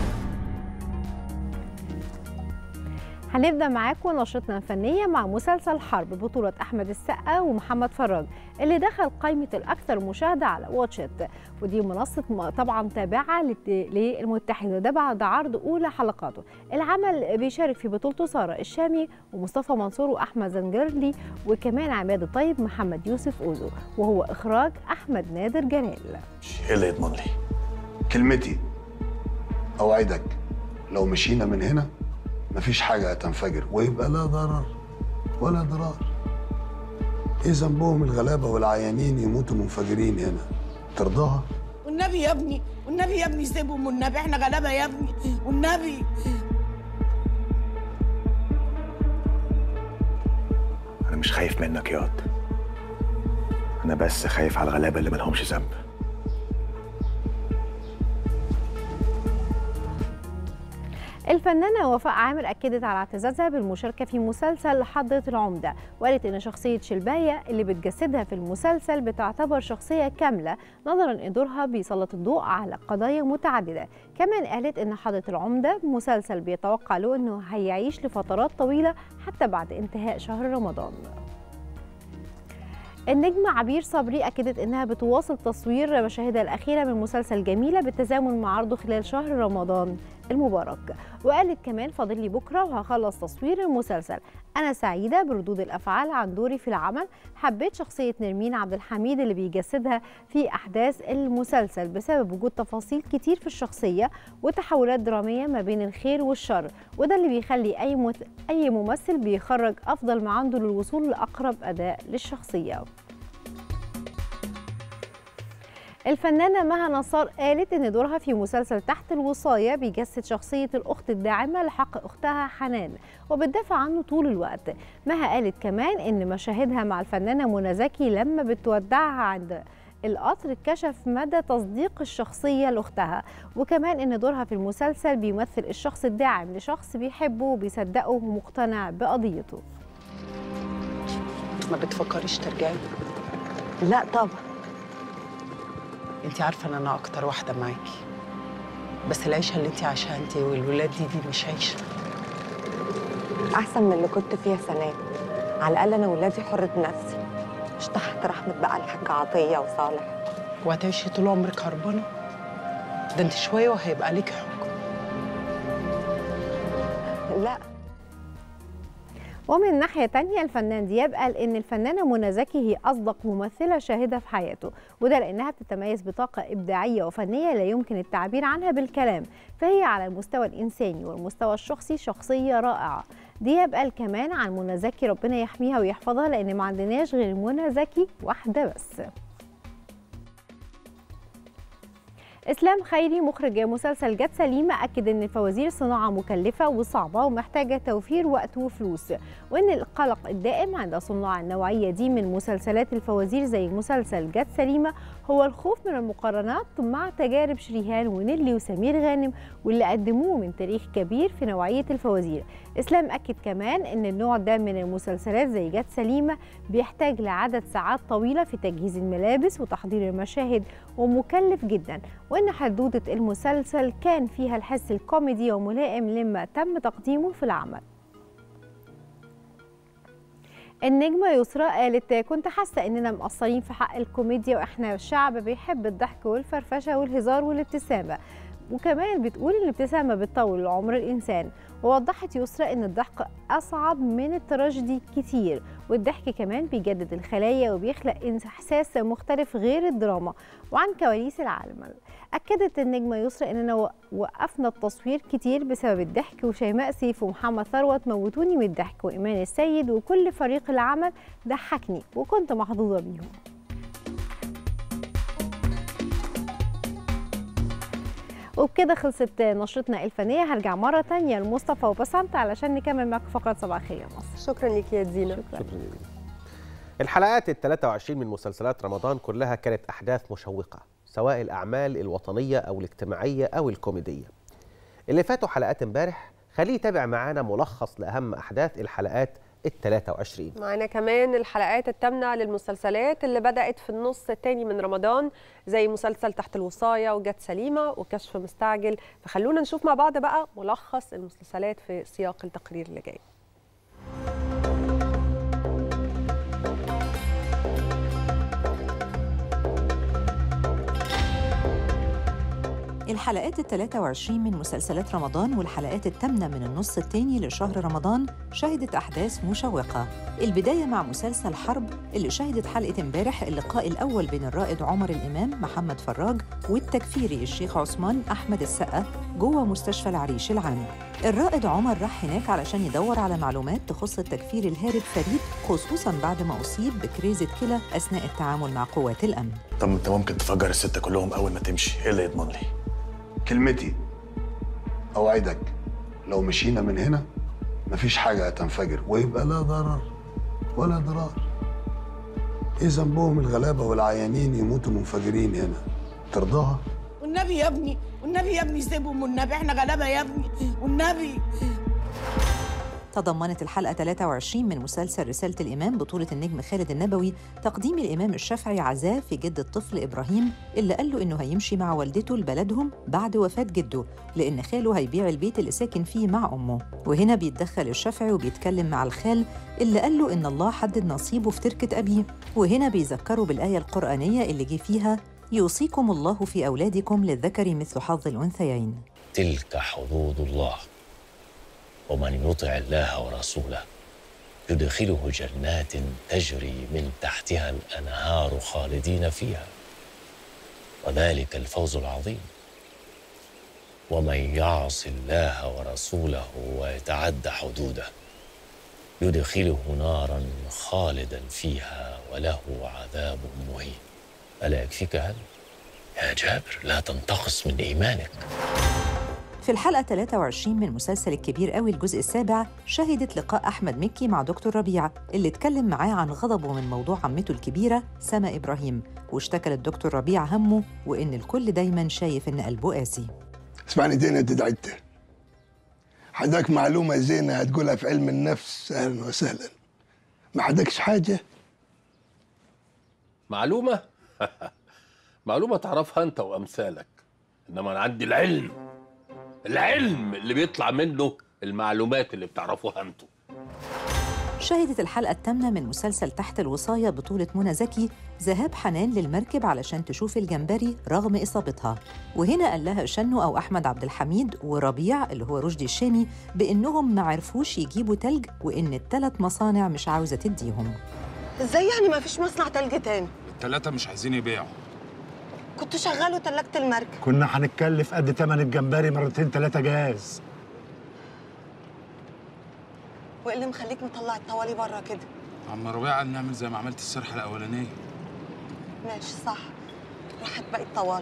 S3: هنبدا معاكم نشرتنا الفنيه مع مسلسل حرب بطوله احمد السقا ومحمد فراج اللي دخل قائمه الاكثر مشاهده على واتشت ودي منصه م- طبعا تابعه للت- للمتحد وده بعد عرض اولى حلقاته العمل بيشارك في بطولته ساره الشامي ومصطفى منصور واحمد زنجرلي وكمان عماد الطيب محمد يوسف اوزو وهو اخراج احمد نادر جلال
S6: ايه اللي يضمن لي؟ كلمتي أوعدك لو مشينا من هنا مفيش حاجة هتنفجر ويبقى لا ضرر ولا ضرار ايه ذنبهم الغلابة والعيانين يموتوا منفجرين هنا ترضاها؟
S9: والنبي يا ابني والنبي يا ابني سيبهم والنبي احنا غلابه يا ابني والنبي
S6: أنا مش خايف منك ياض أنا بس خايف على الغلابة اللي ملهمش ذنب
S3: الفنانة وفاء عامر أكدت على اعتزازها بالمشاركة في مسلسل حضرة العمدة وقالت إن شخصية شلباية اللي بتجسدها في المسلسل بتعتبر شخصية كاملة نظرا إن دورها بيسلط الضوء على قضايا متعددة كمان قالت إن حضرة العمدة مسلسل بيتوقع له إنه هيعيش لفترات طويلة حتى بعد انتهاء شهر رمضان النجمة عبير صبري أكدت إنها بتواصل تصوير مشاهدها الأخيرة من مسلسل جميلة بالتزامن مع عرضه خلال شهر رمضان المبارك وقالت كمان فاضل لي بكره وهخلص تصوير المسلسل انا سعيده بردود الافعال عن دوري في العمل حبيت شخصيه نرمين عبد الحميد اللي بيجسدها في احداث المسلسل بسبب وجود تفاصيل كتير في الشخصيه وتحولات دراميه ما بين الخير والشر وده اللي بيخلي اي مت... اي ممثل بيخرج افضل ما عنده للوصول لاقرب اداء للشخصيه الفنانة مها نصار قالت إن دورها في مسلسل تحت الوصاية بيجسد شخصية الأخت الداعمة لحق أختها حنان وبتدافع عنه طول الوقت مها قالت كمان إن مشاهدها مع الفنانة منى زكي لما بتودعها عند القطر كشف مدى تصديق الشخصية لأختها وكمان إن دورها في المسلسل بيمثل الشخص الداعم لشخص بيحبه وبيصدقه ومقتنع بقضيته
S14: ما بتفكريش ترجعي
S9: لا طبعا
S14: انت عارفه ان انا اكتر واحده معاكي بس العيشه اللي انت عايشاها انت والولاد دي دي مش عيشه
S15: احسن من اللي كنت فيها سنه على الاقل انا ولادي حره نفسي مش تحت رحمه بقى الحاج عطيه وصالح
S14: وهتعيشي طول عمرك هربانه ده انت شويه وهيبقى ليك حكم
S15: لا
S3: ومن ناحية تانية الفنان دياب قال إن الفنانة منى زكي هي أصدق ممثلة شاهدها في حياته وده لأنها بتتميز بطاقة إبداعية وفنية لا يمكن التعبير عنها بالكلام فهي على المستوى الإنساني والمستوى الشخصي شخصية رائعة دياب قال كمان عن منى زكي ربنا يحميها ويحفظها لأن ما عندناش غير منى زكي واحدة بس اسلام خيري مخرج مسلسل جت سليمه اكد ان الفوازير صناعه مكلفه وصعبه ومحتاجه توفير وقت وفلوس وان القلق الدائم عند صناع النوعيه دي من مسلسلات الفوازير زي مسلسل جت سليمه هو الخوف من المقارنات مع تجارب شريهان ونيلي وسمير غانم واللي قدموه من تاريخ كبير في نوعيه الفوازير اسلام اكد كمان ان النوع ده من المسلسلات زي جت سليمه بيحتاج لعدد ساعات طويله في تجهيز الملابس وتحضير المشاهد ومكلف جدا وان حدوته المسلسل كان فيها الحس الكوميدي وملائم لما تم تقديمه في العمل النجمة يسرى قالت كنت حاسة إننا مقصرين في حق الكوميديا وإحنا شعب بيحب الضحك والفرفشة والهزار والابتسامة وكمان بتقول ان الابتسامه بتطول عمر الانسان ووضحت يسرى ان الضحك اصعب من التراجيدي كتير والضحك كمان بيجدد الخلايا وبيخلق احساس مختلف غير الدراما وعن كواليس العالم اكدت النجمه يسرى اننا وقفنا التصوير كتير بسبب الضحك وشيماء سيف ومحمد ثروت موتوني من الضحك وايمان السيد وكل فريق العمل ضحكني وكنت محظوظه بيهم وبكده خلصت نشرتنا الفنيه هرجع مره تانية لمصطفى وبسنت علشان نكمل معاكم فقره صباح الخير يا مصر
S1: شكرا ليك يا دينا
S3: شكرا,
S2: شكرا الحلقات ال 23 من مسلسلات رمضان كلها كانت احداث مشوقه سواء الاعمال الوطنيه او الاجتماعيه او الكوميديه اللي فاتوا حلقات امبارح خليه يتابع معانا ملخص لاهم احداث الحلقات ال 23
S1: معانا كمان الحلقات الثامنة للمسلسلات اللي بدأت في النص الثاني من رمضان زي مسلسل تحت الوصاية وجت سليمة وكشف مستعجل فخلونا نشوف مع بعض بقى ملخص المسلسلات في سياق التقرير اللي جاي
S4: الحلقات ال 23 من مسلسلات رمضان والحلقات الثامنة من النص الثاني لشهر رمضان شهدت أحداث مشوقة البداية مع مسلسل حرب اللي شهدت حلقة امبارح اللقاء الأول بين الرائد عمر الإمام محمد فراج والتكفيري الشيخ عثمان أحمد السقا جوه مستشفى العريش العام الرائد عمر راح هناك علشان يدور على معلومات تخص التكفير الهارب فريد خصوصا بعد ما أصيب بكريزة كلى أثناء التعامل مع قوات الأمن
S16: طب انت ممكن تفجر الستة كلهم أول ما تمشي إيه اللي يضمن لي؟
S6: كلمتي اوعدك لو مشينا من هنا مفيش حاجه هتنفجر ويبقى لا ضرر ولا ضرار ايه ذنبهم الغلابه والعيانين يموتوا منفجرين هنا ترضاها
S9: والنبي يا ابني والنبي يا ابني سيبهم والنبي احنا غلابه يا ابني والنبي
S4: تضمنت الحلقة 23 من مسلسل رسالة الإمام بطولة النجم خالد النبوي تقديم الإمام الشافعي عزاء في جد الطفل إبراهيم اللي قال له إنه هيمشي مع والدته لبلدهم بعد وفاة جده لأن خاله هيبيع البيت اللي ساكن فيه مع أمه وهنا بيتدخل الشافعي وبيتكلم مع الخال اللي قال له إن الله حدد نصيبه في تركة أبيه وهنا بيذكره بالآية القرآنية اللي جه فيها يوصيكم الله في أولادكم للذكر مثل حظ الأنثيين
S17: تلك حدود الله ومن يطع الله ورسوله يدخله جنات تجري من تحتها الانهار خالدين فيها وذلك الفوز العظيم ومن يعص الله ورسوله ويتعد حدوده يدخله نارا خالدا فيها وله عذاب مهين الا يكفيك هذا يا جابر لا تنتقص من ايمانك
S4: في الحلقة 23 من مسلسل الكبير قوي الجزء السابع شهدت لقاء أحمد مكي مع دكتور ربيع اللي اتكلم معاه عن غضبه من موضوع عمته الكبيرة سما إبراهيم واشتكى للدكتور ربيع همه وإن الكل دايما شايف إن قلبه قاسي
S7: اسمعني تاني تدعيت حداك معلومة زينة هتقولها في علم النفس أهلا وسهلا ما حدكش حاجة
S11: معلومة؟ معلومة تعرفها أنت وأمثالك إنما أنا عندي العلم العلم اللي بيطلع منه المعلومات اللي بتعرفوها أنتوا
S4: شهدت الحلقة الثامنة من مسلسل تحت الوصاية بطولة منى زكي ذهاب حنان للمركب علشان تشوف الجمبري رغم إصابتها وهنا قال لها شنو أو أحمد عبد الحميد وربيع اللي هو رشدي الشامي بإنهم ما عرفوش يجيبوا تلج وإن الثلاث مصانع مش عاوزة تديهم
S15: ازاي يعني ما فيش مصنع تلج تاني
S18: التلاتة مش عايزين يبيعوا
S15: كنتوا شغلوا تلاجة المركب
S19: كنا هنتكلف قد تمن الجمبري مرتين تلاتة جاز
S15: وايه اللي مخليك مطلع الطوالي بره كده
S18: عم ربيع قال نعمل زي ما عملت السرحة الأولانية
S15: ماشي صح راحت باقي الطوالي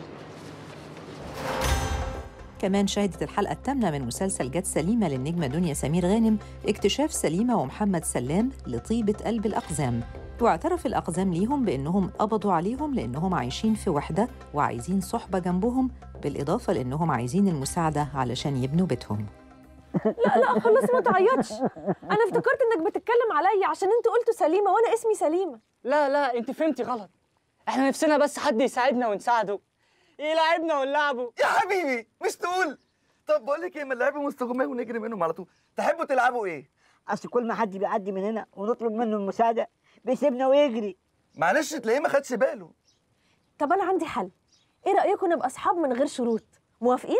S4: كمان شهدت الحلقة الثامنة من مسلسل جت سليمة للنجمة دنيا سمير غانم اكتشاف سليمة ومحمد سلام لطيبة قلب الأقزام واعترف الأقزام ليهم بأنهم قبضوا عليهم لأنهم عايشين في وحدة وعايزين صحبة جنبهم بالإضافة لأنهم عايزين المساعدة علشان يبنوا بيتهم
S13: لا لا خلاص ما تعيطش انا افتكرت انك بتتكلم عليا عشان انت قلتوا سليمه وانا اسمي سليمه
S20: لا لا انت فهمتي غلط احنا نفسنا بس حد يساعدنا ونساعده يلعبنا ونلعبه
S21: يا حبيبي مش تقول طب بقول لك ايه ما نلعبهم مستغماه ونجري منهم على طول تحبوا تلعبوا ايه
S22: اصل كل ما حد بيعدي من هنا ونطلب منه المساعده بيسيبنا ويجري
S21: معلش تلاقيه ما خدش باله
S13: طب انا عندي حل ايه رايكم نبقى اصحاب من غير شروط موافقين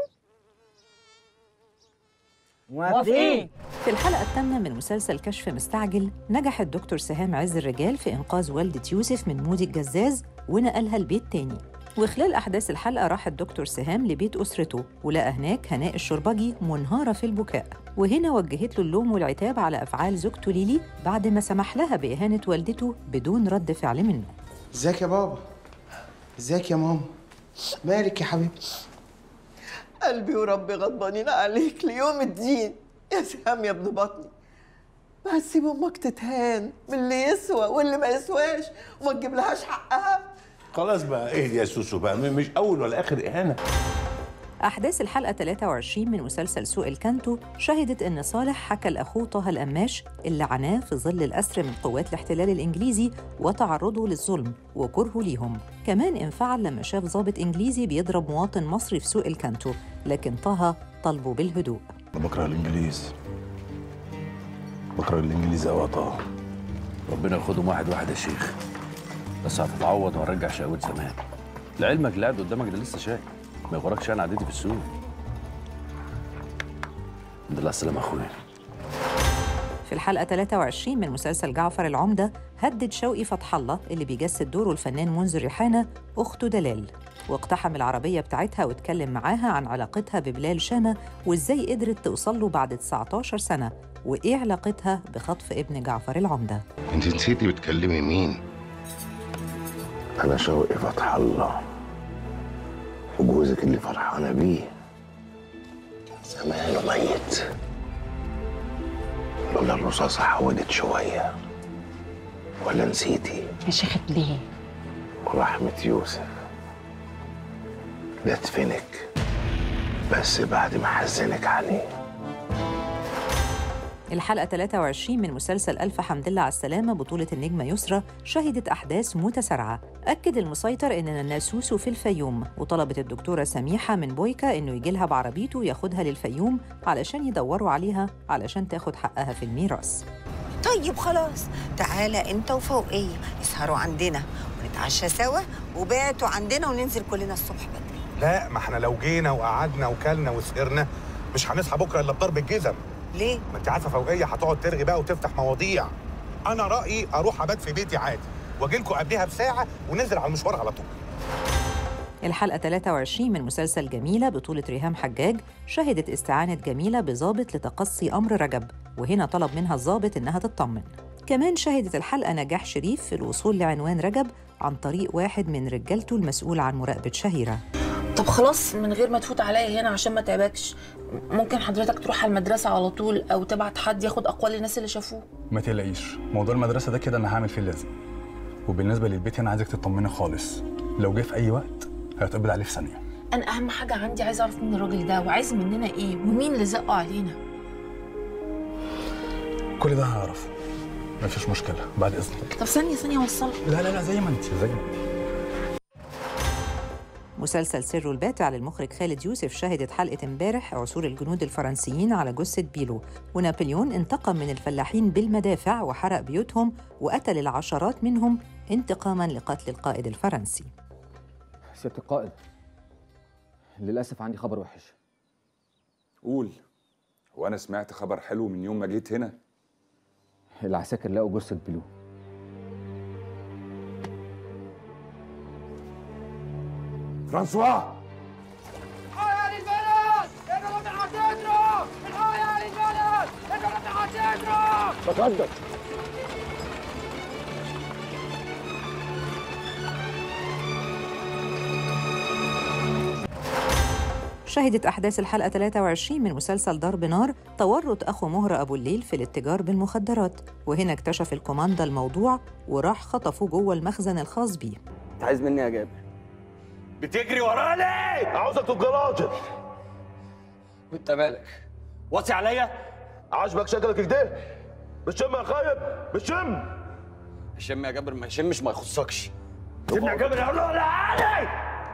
S22: موافقين
S4: في الحلقة الثامنة من مسلسل كشف مستعجل نجح الدكتور سهام عز الرجال في إنقاذ والدة يوسف من مود الجزاز ونقلها لبيت تاني وخلال أحداث الحلقة راح الدكتور سهام لبيت أسرته ولقى هناك هناء الشربجي منهارة في البكاء وهنا وجهت له اللوم والعتاب على أفعال زوجته ليلي بعد ما سمح لها بإهانة والدته بدون رد فعل منه
S23: ازيك يا بابا ازيك يا ماما مالك يا حبيبي
S9: قلبي وربي غضبانين عليك ليوم الدين يا سهام يا ابن بطني ما هتسيب امك تتهان من اللي يسوى واللي ما يسواش وما تجيب لهاش حقها
S24: خلاص بقى اهدي يا سوسو بقى مش اول ولا اخر اهانه
S4: أحداث الحلقة 23 من مسلسل سوق الكانتو شهدت إن صالح حكى لأخوه طه القماش اللي عناه في ظل الأسر من قوات الاحتلال الإنجليزي وتعرضه للظلم وكرهه ليهم كمان انفعل لما شاف ضابط إنجليزي بيضرب مواطن مصري في سوق الكانتو لكن طه طلبه بالهدوء
S16: انا بكره الانجليز بكره الانجليز قوي يا طه
S11: ربنا ياخدهم واحد واحد يا شيخ بس هتتعوض وهنرجع شقاوة زمان لعلمك اللي قاعد قدامك ده لسه شايف ما يغركش انا عديتي في السوق الحمد لله على السلامة اخويا
S4: في الحلقة 23 من مسلسل جعفر العمدة هدد شوقي فتح الله اللي بيجسد دوره الفنان منذر ريحانة أخته دلال واقتحم العربية بتاعتها واتكلم معاها عن علاقتها ببلال شامة وإزاي قدرت توصل له بعد 19 سنة وإيه علاقتها بخطف ابن جعفر العمدة
S24: انت نسيتي بتكلمي مين انا شوقي فتح الله وجوزك اللي فرحانه بيه زمانه ميت لولا الرصاصه حودت شويه ولا نسيتي
S22: يا شيخة ليه
S24: ورحمه يوسف بدفنك بس بعد ما حزنك عليه
S4: الحلقة 23 من مسلسل ألف حمد لله على السلامة بطولة النجمة يسرى شهدت أحداث متسارعة أكد المسيطر إن الناسوس في الفيوم وطلبت الدكتورة سميحة من بويكا إنه يجي لها بعربيته ياخدها للفيوم علشان يدوروا عليها علشان تاخد حقها في الميراث
S25: طيب خلاص تعالى انت وفوقيه اسهروا عندنا ونتعشى سوا وباتوا عندنا وننزل كلنا الصبح بدري
S5: لا ما احنا لو جينا وقعدنا وكلنا وسهرنا مش هنصحى بكره الا بضرب الجزم
S25: ليه؟
S5: ما انت عارفه فوقيه هتقعد ترغي بقى وتفتح مواضيع انا رايي اروح ابات في بيتي عادي واجي لكم قبلها بساعه وننزل على المشوار على طول
S4: الحلقة 23 من مسلسل جميلة بطولة ريهام حجاج شهدت استعانة جميلة بضابط لتقصي أمر رجب وهنا طلب منها الضابط إنها تطمن كمان شهدت الحلقة نجاح شريف في الوصول لعنوان رجب عن طريق واحد من رجالته المسؤول عن مراقبة شهيرة
S8: طب خلاص من غير ما تفوت عليا هنا عشان ما تعبكش ممكن حضرتك تروح على المدرسة على طول أو تبعت حد ياخد أقوال الناس اللي شافوه
S16: ما تقلقيش موضوع المدرسه ده كده انا هعمل فيه اللازم وبالنسبه للبيت هنا عايزك تطمني خالص لو جه في اي وقت هيتقبض عليه في ثانيه
S8: أنا أهم حاجة عندي عايزة أعرف مين الراجل ده وعايز مننا إيه ومين اللي زقه علينا
S16: كل ده هعرفه مفيش مشكله بعد اذنك
S8: طب ثانية ثانية أوصلك
S16: لا لا لا زي ما انت زي ما انت
S4: مسلسل سر الباتع للمخرج خالد يوسف شهدت حلقة امبارح عثور الجنود الفرنسيين على جثة بيلو ونابليون انتقم من الفلاحين بالمدافع وحرق بيوتهم وقتل العشرات منهم انتقاما لقتل القائد الفرنسي
S10: سيادة القائد للأسف عندي خبر وحش
S12: قول هو انا سمعت خبر حلو من يوم ما جيت هنا
S10: العساكر لقوا جثة بيلو
S24: فرانسوا
S14: الحقوا يا البلد الجنود هتضرب الحقوا يا البلد الجنود هتضرب
S24: تصدق
S4: شهدت أحداث الحلقة 23 من مسلسل ضرب نار تورط أخو مهرة أبو الليل في الاتجار بالمخدرات وهنا اكتشف الكوماندا الموضوع وراح خطفه جوه المخزن الخاص بيه
S20: انت عايز مني يا جابر
S11: بتجري ورايا ليه؟ عاوزك تبقى راجل
S20: وانت مالك واطي عليا
S11: عاجبك شكلك كده؟ بتشم يا خايب بتشم
S20: هشم يا جابر ما هشمش ما يخصكش
S11: سيبني يا جابر يا لا علي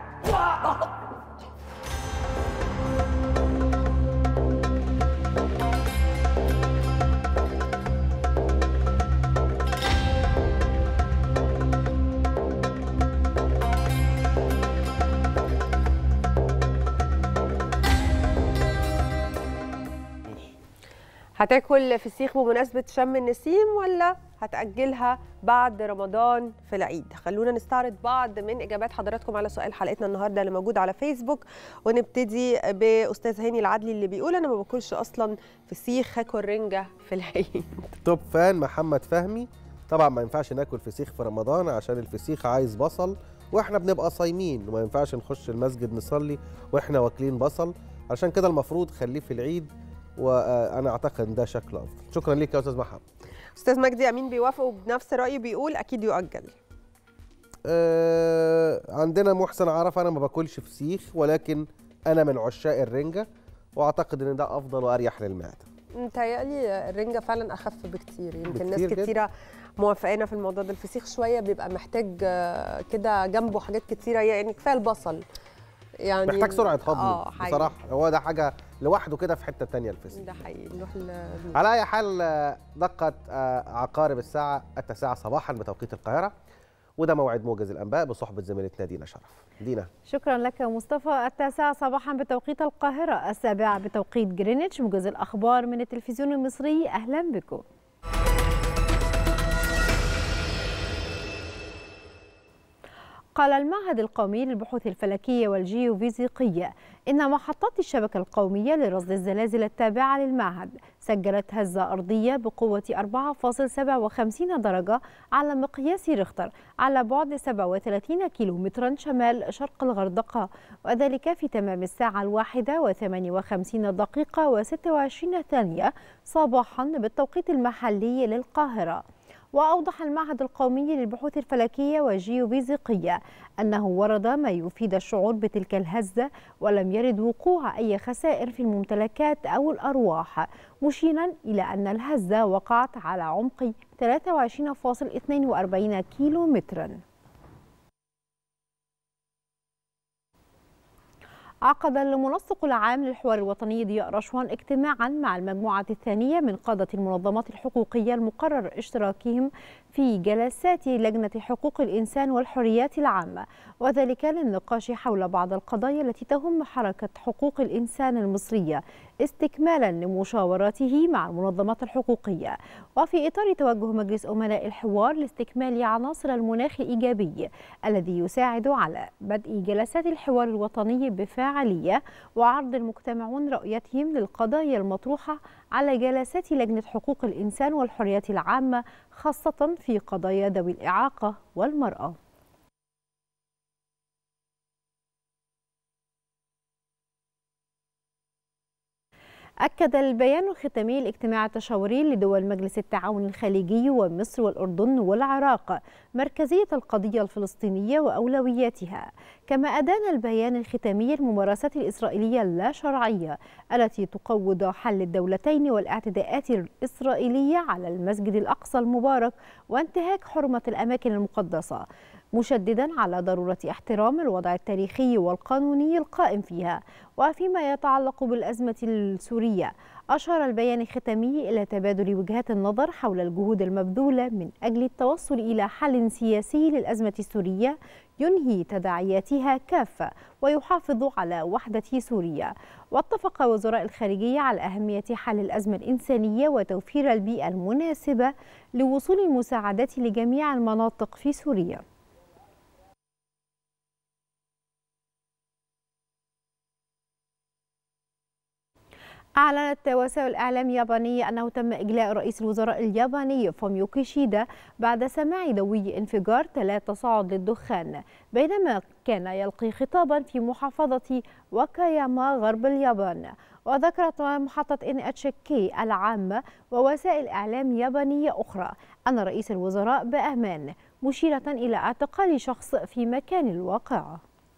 S1: هتاكل فسيخ بمناسبة شم النسيم ولا هتأجلها بعد رمضان في العيد خلونا نستعرض بعض من إجابات حضراتكم على سؤال حلقتنا النهاردة اللي موجود على فيسبوك ونبتدي بأستاذ هاني العدلي اللي بيقول أنا ما باكلش أصلا فسيخ هاكل رنجة في العيد
S2: توب فان محمد فهمي طبعا ما ينفعش ناكل فسيخ في رمضان عشان الفسيخ عايز بصل واحنا بنبقى صايمين وما ينفعش نخش المسجد نصلي واحنا واكلين بصل عشان كده المفروض خليه في العيد وانا اعتقد ان ده شكل افضل شكرا ليك يا استاذ محمد
S1: أستاذ مجدي أمين بيوافقوا بنفس رأيه بيقول أكيد يؤجل
S2: آه عندنا محسن عرف انا ما باكلش فسيخ ولكن انا من عشاق الرنجه واعتقد ان ده افضل واريح للمعده
S1: متهيألي الرنجة فعلا أخف بكتير يمكن ناس
S2: بكتير جدا.
S1: كتيرة موافقانا في الموضوع ده الفسيخ شوية بيبقى محتاج آه، كده جنبه حاجات كتيرة يعني كفاية البصل يعني
S2: محتاج سرعه هضم
S1: اه حقيقي.
S2: بصراحه هو ده حاجه لوحده كده في حته تانية الفسيخ
S1: ده حقيقي نروح ل...
S2: على اي حال آه، دقت آه، عقارب الساعه التاسعه صباحا بتوقيت القاهره وده موعد موجز الانباء بصحبه زميلتنا دينا شرف دينا
S3: شكرا لك يا مصطفى التاسعة صباحا بتوقيت القاهرة السابعة بتوقيت جرينتش موجز الأخبار من التلفزيون المصري أهلا بكم قال المعهد القومي للبحوث الفلكية والجيوفيزيقية إن محطات الشبكة القومية لرصد الزلازل التابعة للمعهد سجلت هزة أرضية بقوة 4.57 درجة على مقياس ريختر على بعد 37 كيلومترا شمال شرق الغردقة وذلك في تمام الساعة الواحدة وثمانية وخمسين دقيقة وستة وعشرين ثانية صباحا بالتوقيت المحلي للقاهرة وأوضح المعهد القومي للبحوث الفلكية والجيوفيزيقية أنه ورد ما يفيد الشعور بتلك الهزة ولم يرد وقوع أي خسائر في الممتلكات أو الأرواح مشيرا إلى أن الهزة وقعت على عمق 23.42 كيلو متراً عقد المنسق العام للحوار الوطني ضياء رشوان اجتماعا مع المجموعة الثانية من قادة المنظمات الحقوقية المقرر اشتراكهم في جلسات لجنة حقوق الإنسان والحريات العامة وذلك للنقاش حول بعض القضايا التي تهم حركة حقوق الإنسان المصرية استكمالا لمشاوراته مع المنظمات الحقوقية وفي إطار توجه مجلس أمناء الحوار لاستكمال عناصر المناخ الإيجابي الذي يساعد على بدء جلسات الحوار الوطني بفاعلية وعرض المجتمعون رؤيتهم للقضايا المطروحة على جلسات لجنة حقوق الإنسان والحريات العامة خاصة في قضايا ذوي الإعاقة والمرأة أكد البيان الختامي الاجتماع التشاوري لدول مجلس التعاون الخليجي ومصر والأردن والعراق مركزية القضية الفلسطينية وأولوياتها كما أدان البيان الختامي الممارسات الإسرائيلية اللا شرعية التي تقوض حل الدولتين والاعتداءات الإسرائيلية على المسجد الأقصى المبارك وانتهاك حرمة الأماكن المقدسة مشددا على ضرورة احترام الوضع التاريخي والقانوني القائم فيها وفيما يتعلق بالأزمة السورية أشار البيان الختامي إلى تبادل وجهات النظر حول الجهود المبذولة من أجل التوصل إلى حل سياسي للأزمة السورية ينهي تداعياتها كافة ويحافظ على وحدة سوريا واتفق وزراء الخارجية على أهمية حل الأزمة الإنسانية وتوفير البيئة المناسبة لوصول المساعدات لجميع المناطق في سوريا أعلنت وسائل الإعلام اليابانية أنه تم إجلاء رئيس الوزراء الياباني فوميو كيشيدا بعد سماع دوي انفجار ثلاث تصاعد للدخان بينما كان يلقي خطابا في محافظة واكاياما غرب اليابان وذكرت محطة ان اتش كي العامة ووسائل إعلام يابانية أخرى أن رئيس الوزراء بأمان مشيرة إلى اعتقال شخص في مكان الواقعة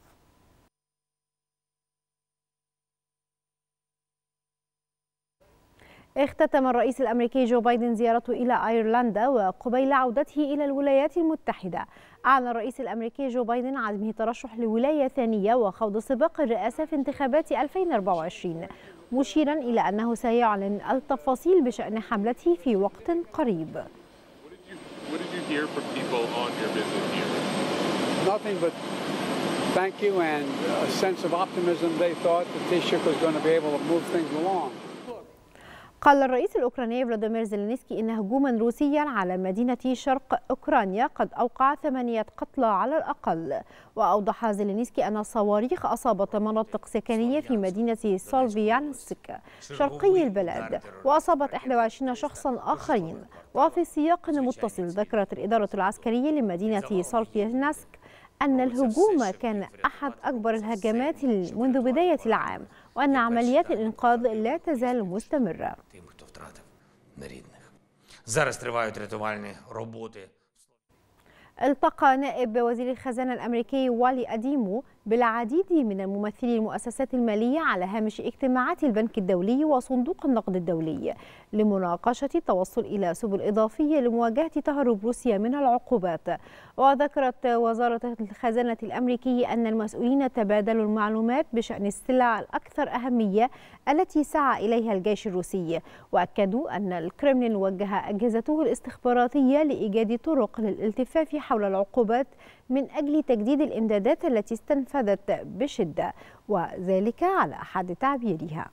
S3: اختتم الرئيس الامريكي جو بايدن زيارته الى ايرلندا وقبيل عودته الى الولايات المتحده اعلن الرئيس الامريكي جو بايدن عزمه الترشح لولايه ثانيه وخوض سباق الرئاسه في انتخابات 2024 مشيرا الى انه سيعلن التفاصيل بشان حملته في وقت قريب
S6: What did you hear from people on your visit here?
S7: Nothing but thank you and a sense of optimism. They thought that Taoiseach was going to be able to move things along.
S3: قال الرئيس الأوكراني فلاديمير زيلينسكي إن هجوما روسيا على مدينة شرق أوكرانيا قد أوقع ثمانية قتلى على الأقل وأوضح زيلينسكي أن الصواريخ أصابت مناطق سكنية في مدينة سولفيانسك شرقي البلاد وأصابت 21 شخصا آخرين وفي سياق متصل ذكرت الإدارة العسكرية لمدينة سولفيانسك أن الهجوم كان أحد أكبر الهجمات منذ بداية العام وأن عمليات الإنقاذ لا تزال مستمرة
S17: нерідних. Зараз тривають рятувальні роботи.
S3: التقى نائب وزير الخزانة الأمريكي والي أديمو بالعديد من الممثلي المؤسسات المالية على هامش اجتماعات البنك الدولي وصندوق النقد الدولي لمناقشة التوصل إلى سبل إضافية لمواجهة تهرب روسيا من العقوبات وذكرت وزارة الخزانة الأمريكية أن المسؤولين تبادلوا المعلومات بشأن السلع الأكثر أهمية التي سعى إليها الجيش الروسي وأكدوا أن الكرملين وجه أجهزته الاستخباراتية لإيجاد طرق للالتفاف حول العقوبات من أجل تجديد الإمدادات التي استنفذت بشدة وذلك على حد تعبيرها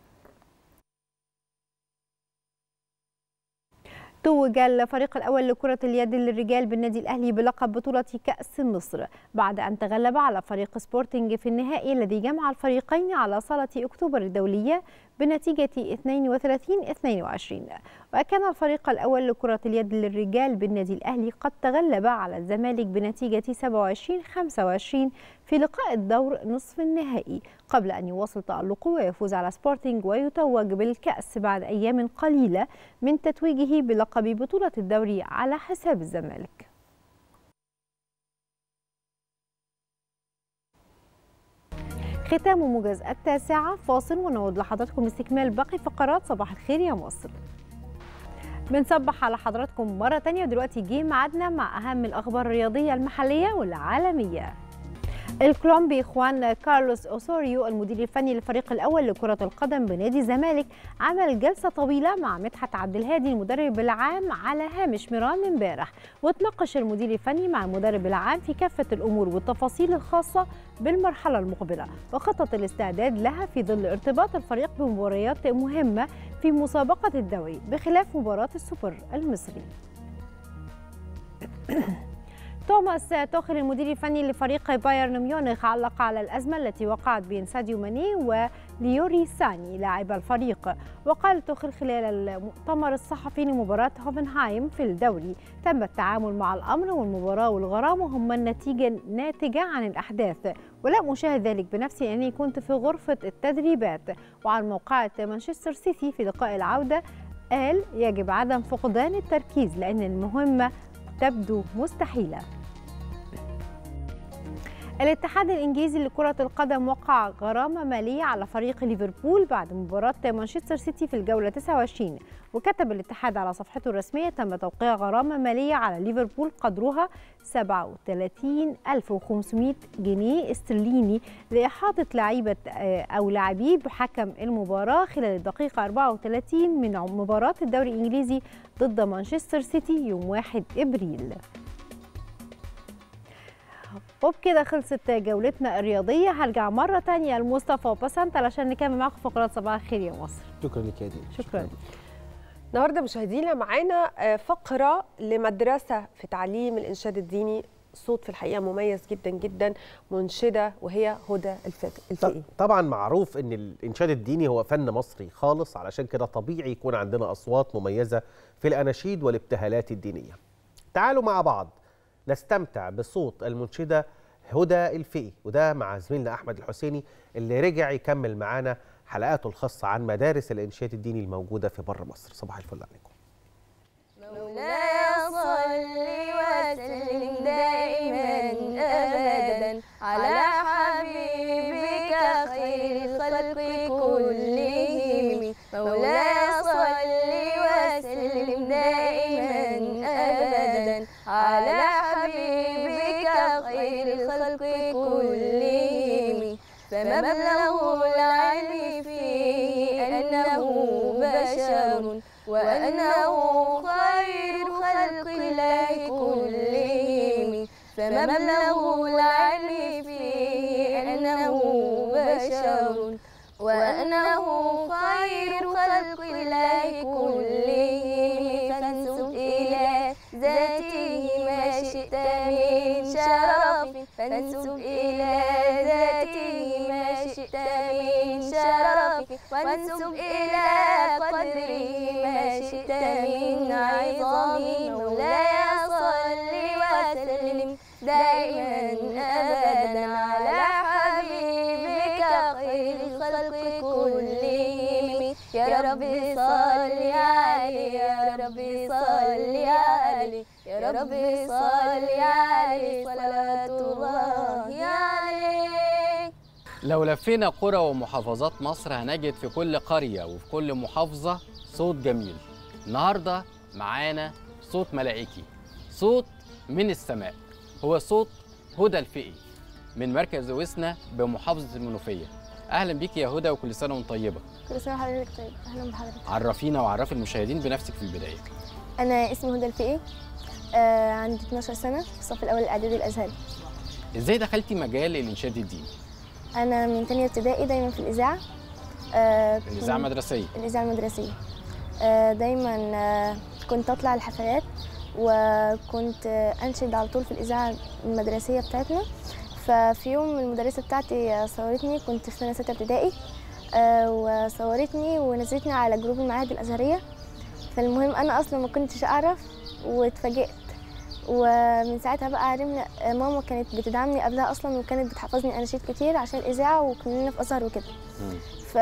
S3: توج الفريق الأول لكرة اليد للرجال بالنادي الأهلي بلقب بطولة كأس مصر بعد أن تغلب على فريق سبورتنج في النهائي الذي جمع الفريقين على صالة أكتوبر الدولية بنتيجة 32-22 وكان الفريق الأول لكرة اليد للرجال بالنادي الأهلي قد تغلب على الزمالك بنتيجة 27-25 في لقاء الدور نصف النهائي قبل أن يواصل تألقه ويفوز على سبورتنج ويتوج بالكأس بعد أيام قليلة من تتويجه بلقب بطولة الدوري على حساب الزمالك ختام موجز التاسعة فاصل ونعود لحضراتكم استكمال باقي فقرات صباح الخير يا مصر بنصبح على حضراتكم مرة تانية ودلوقتي جه ميعادنا مع أهم الأخبار الرياضية المحلية والعالمية الكولومبي خوان كارلوس أوسوريو المدير الفني للفريق الأول لكرة القدم بنادي الزمالك عمل جلسة طويلة مع مدحت عبد الهادي المدرب العام على هامش ميران امبارح وتناقش المدير الفني مع المدرب العام في كافة الأمور والتفاصيل الخاصة بالمرحلة المقبلة وخطط الاستعداد لها في ظل ارتباط الفريق بمباريات مهمة في مسابقة الدوري بخلاف مباراة السوبر المصري توماس توخل المدير الفني لفريق بايرن ميونخ علق على الأزمة التي وقعت بين ساديو ماني وليوري ساني لاعب الفريق وقال توخل خلال المؤتمر الصحفي لمباراة هوفنهايم في الدوري تم التعامل مع الأمر والمباراة والغرامة هما النتيجة ناتجة عن الأحداث ولم أشاهد ذلك بنفسي لأني كنت في غرفة التدريبات وعن موقعة مانشستر سيتي في لقاء العودة قال يجب عدم فقدان التركيز لأن المهمة تبدو مستحيلة الاتحاد الانجليزي لكرة القدم وقع غرامة مالية على فريق ليفربول بعد مباراة مانشستر سيتي في الجولة 29 وكتب الاتحاد على صفحته الرسمية تم توقيع غرامة مالية على ليفربول قدرها 37500 جنيه استرليني لإحاطة لعيبة أو لاعبي بحكم المباراة خلال الدقيقة 34 من مباراة الدوري الإنجليزي ضد مانشستر سيتي يوم 1 إبريل وبكده خلصت جولتنا الرياضية هرجع مرة تانية لمصطفى وبسنت علشان نكمل معاكم فقرات صباح الخير يا مصر
S2: شكرا لك يا دينا
S3: شكرا
S1: النهارده مشاهدينا معانا فقرة لمدرسة في تعليم الإنشاد الديني صوت في الحقيقة مميز جدا جدا منشدة وهي هدى الفقي
S2: طبعا معروف ان الانشاد الديني هو فن مصري خالص علشان كده طبيعي يكون عندنا اصوات مميزة في الاناشيد والابتهالات الدينية تعالوا مع بعض نستمتع بصوت المنشده هدى الفقي وده مع زميلنا احمد الحسيني اللي رجع يكمل معانا حلقاته الخاصه عن مدارس الانشاد الديني الموجوده في بر مصر صباح الفل عليكم
S13: مولاي صل وسلم دائما ابدا على حبيبك خير الخلق كلهم مولاي صل وسلم دائما ابدا على حبيبك خير الخلق كلهم فمبلغ العلم فيه أنه بشر وأنه خير خلق الله كلهم فمبلغ العلم فيه أنه بشر وأنه خير خلق الله كلهم فانسب إلى ذاته ما شئت من شرف فانسب إلى ذاته ما شئت من شرف وانسب إلى قدره ما شئت من عظام مولاي صل وسلم دائما أبدا على حبيبك خير الخلق كلهم يا رب صل عليه يا رب صل عليه يا رب صل عليه صلاة الله عليه
S15: لو لفينا قرى ومحافظات مصر هنجد في كل قرية وفي كل محافظة صوت جميل النهاردة معانا صوت ملائكي صوت من السماء هو صوت هدى الفقي من مركز وسنة بمحافظة المنوفية أهلا بيك يا هدى وكل سنة وانت طيبة
S18: كل سنة وحضرتك طيب أهلا بحضرتك
S15: عرفينا وعرفي المشاهدين بنفسك في البداية
S18: أنا اسمي هدى الفقي آه عندي 12 سنة في الصف الأول الإعدادي الأزهري
S15: ازاي دخلتي مجال الإنشاد الديني؟
S18: أنا من تانية ابتدائي دايما في الإذاعة آه
S15: الإذاعة المدرسية
S18: الإذاعة المدرسية آه دايما آه كنت أطلع الحفلات وكنت آه أنشد على طول في الإذاعة المدرسية بتاعتنا ففي يوم المدرسة بتاعتي صورتني كنت في سنة ستة ابتدائي آه وصورتني ونزلتني على جروب المعاهد الأزهرية فالمهم أنا أصلا ما كنتش أعرف واتفاجئت ومن ساعتها بقى عرفنا ماما كانت بتدعمني قبلها اصلا وكانت بتحفظني اناشيد كتير عشان الاذاعه وكنا في ازهر وكده ف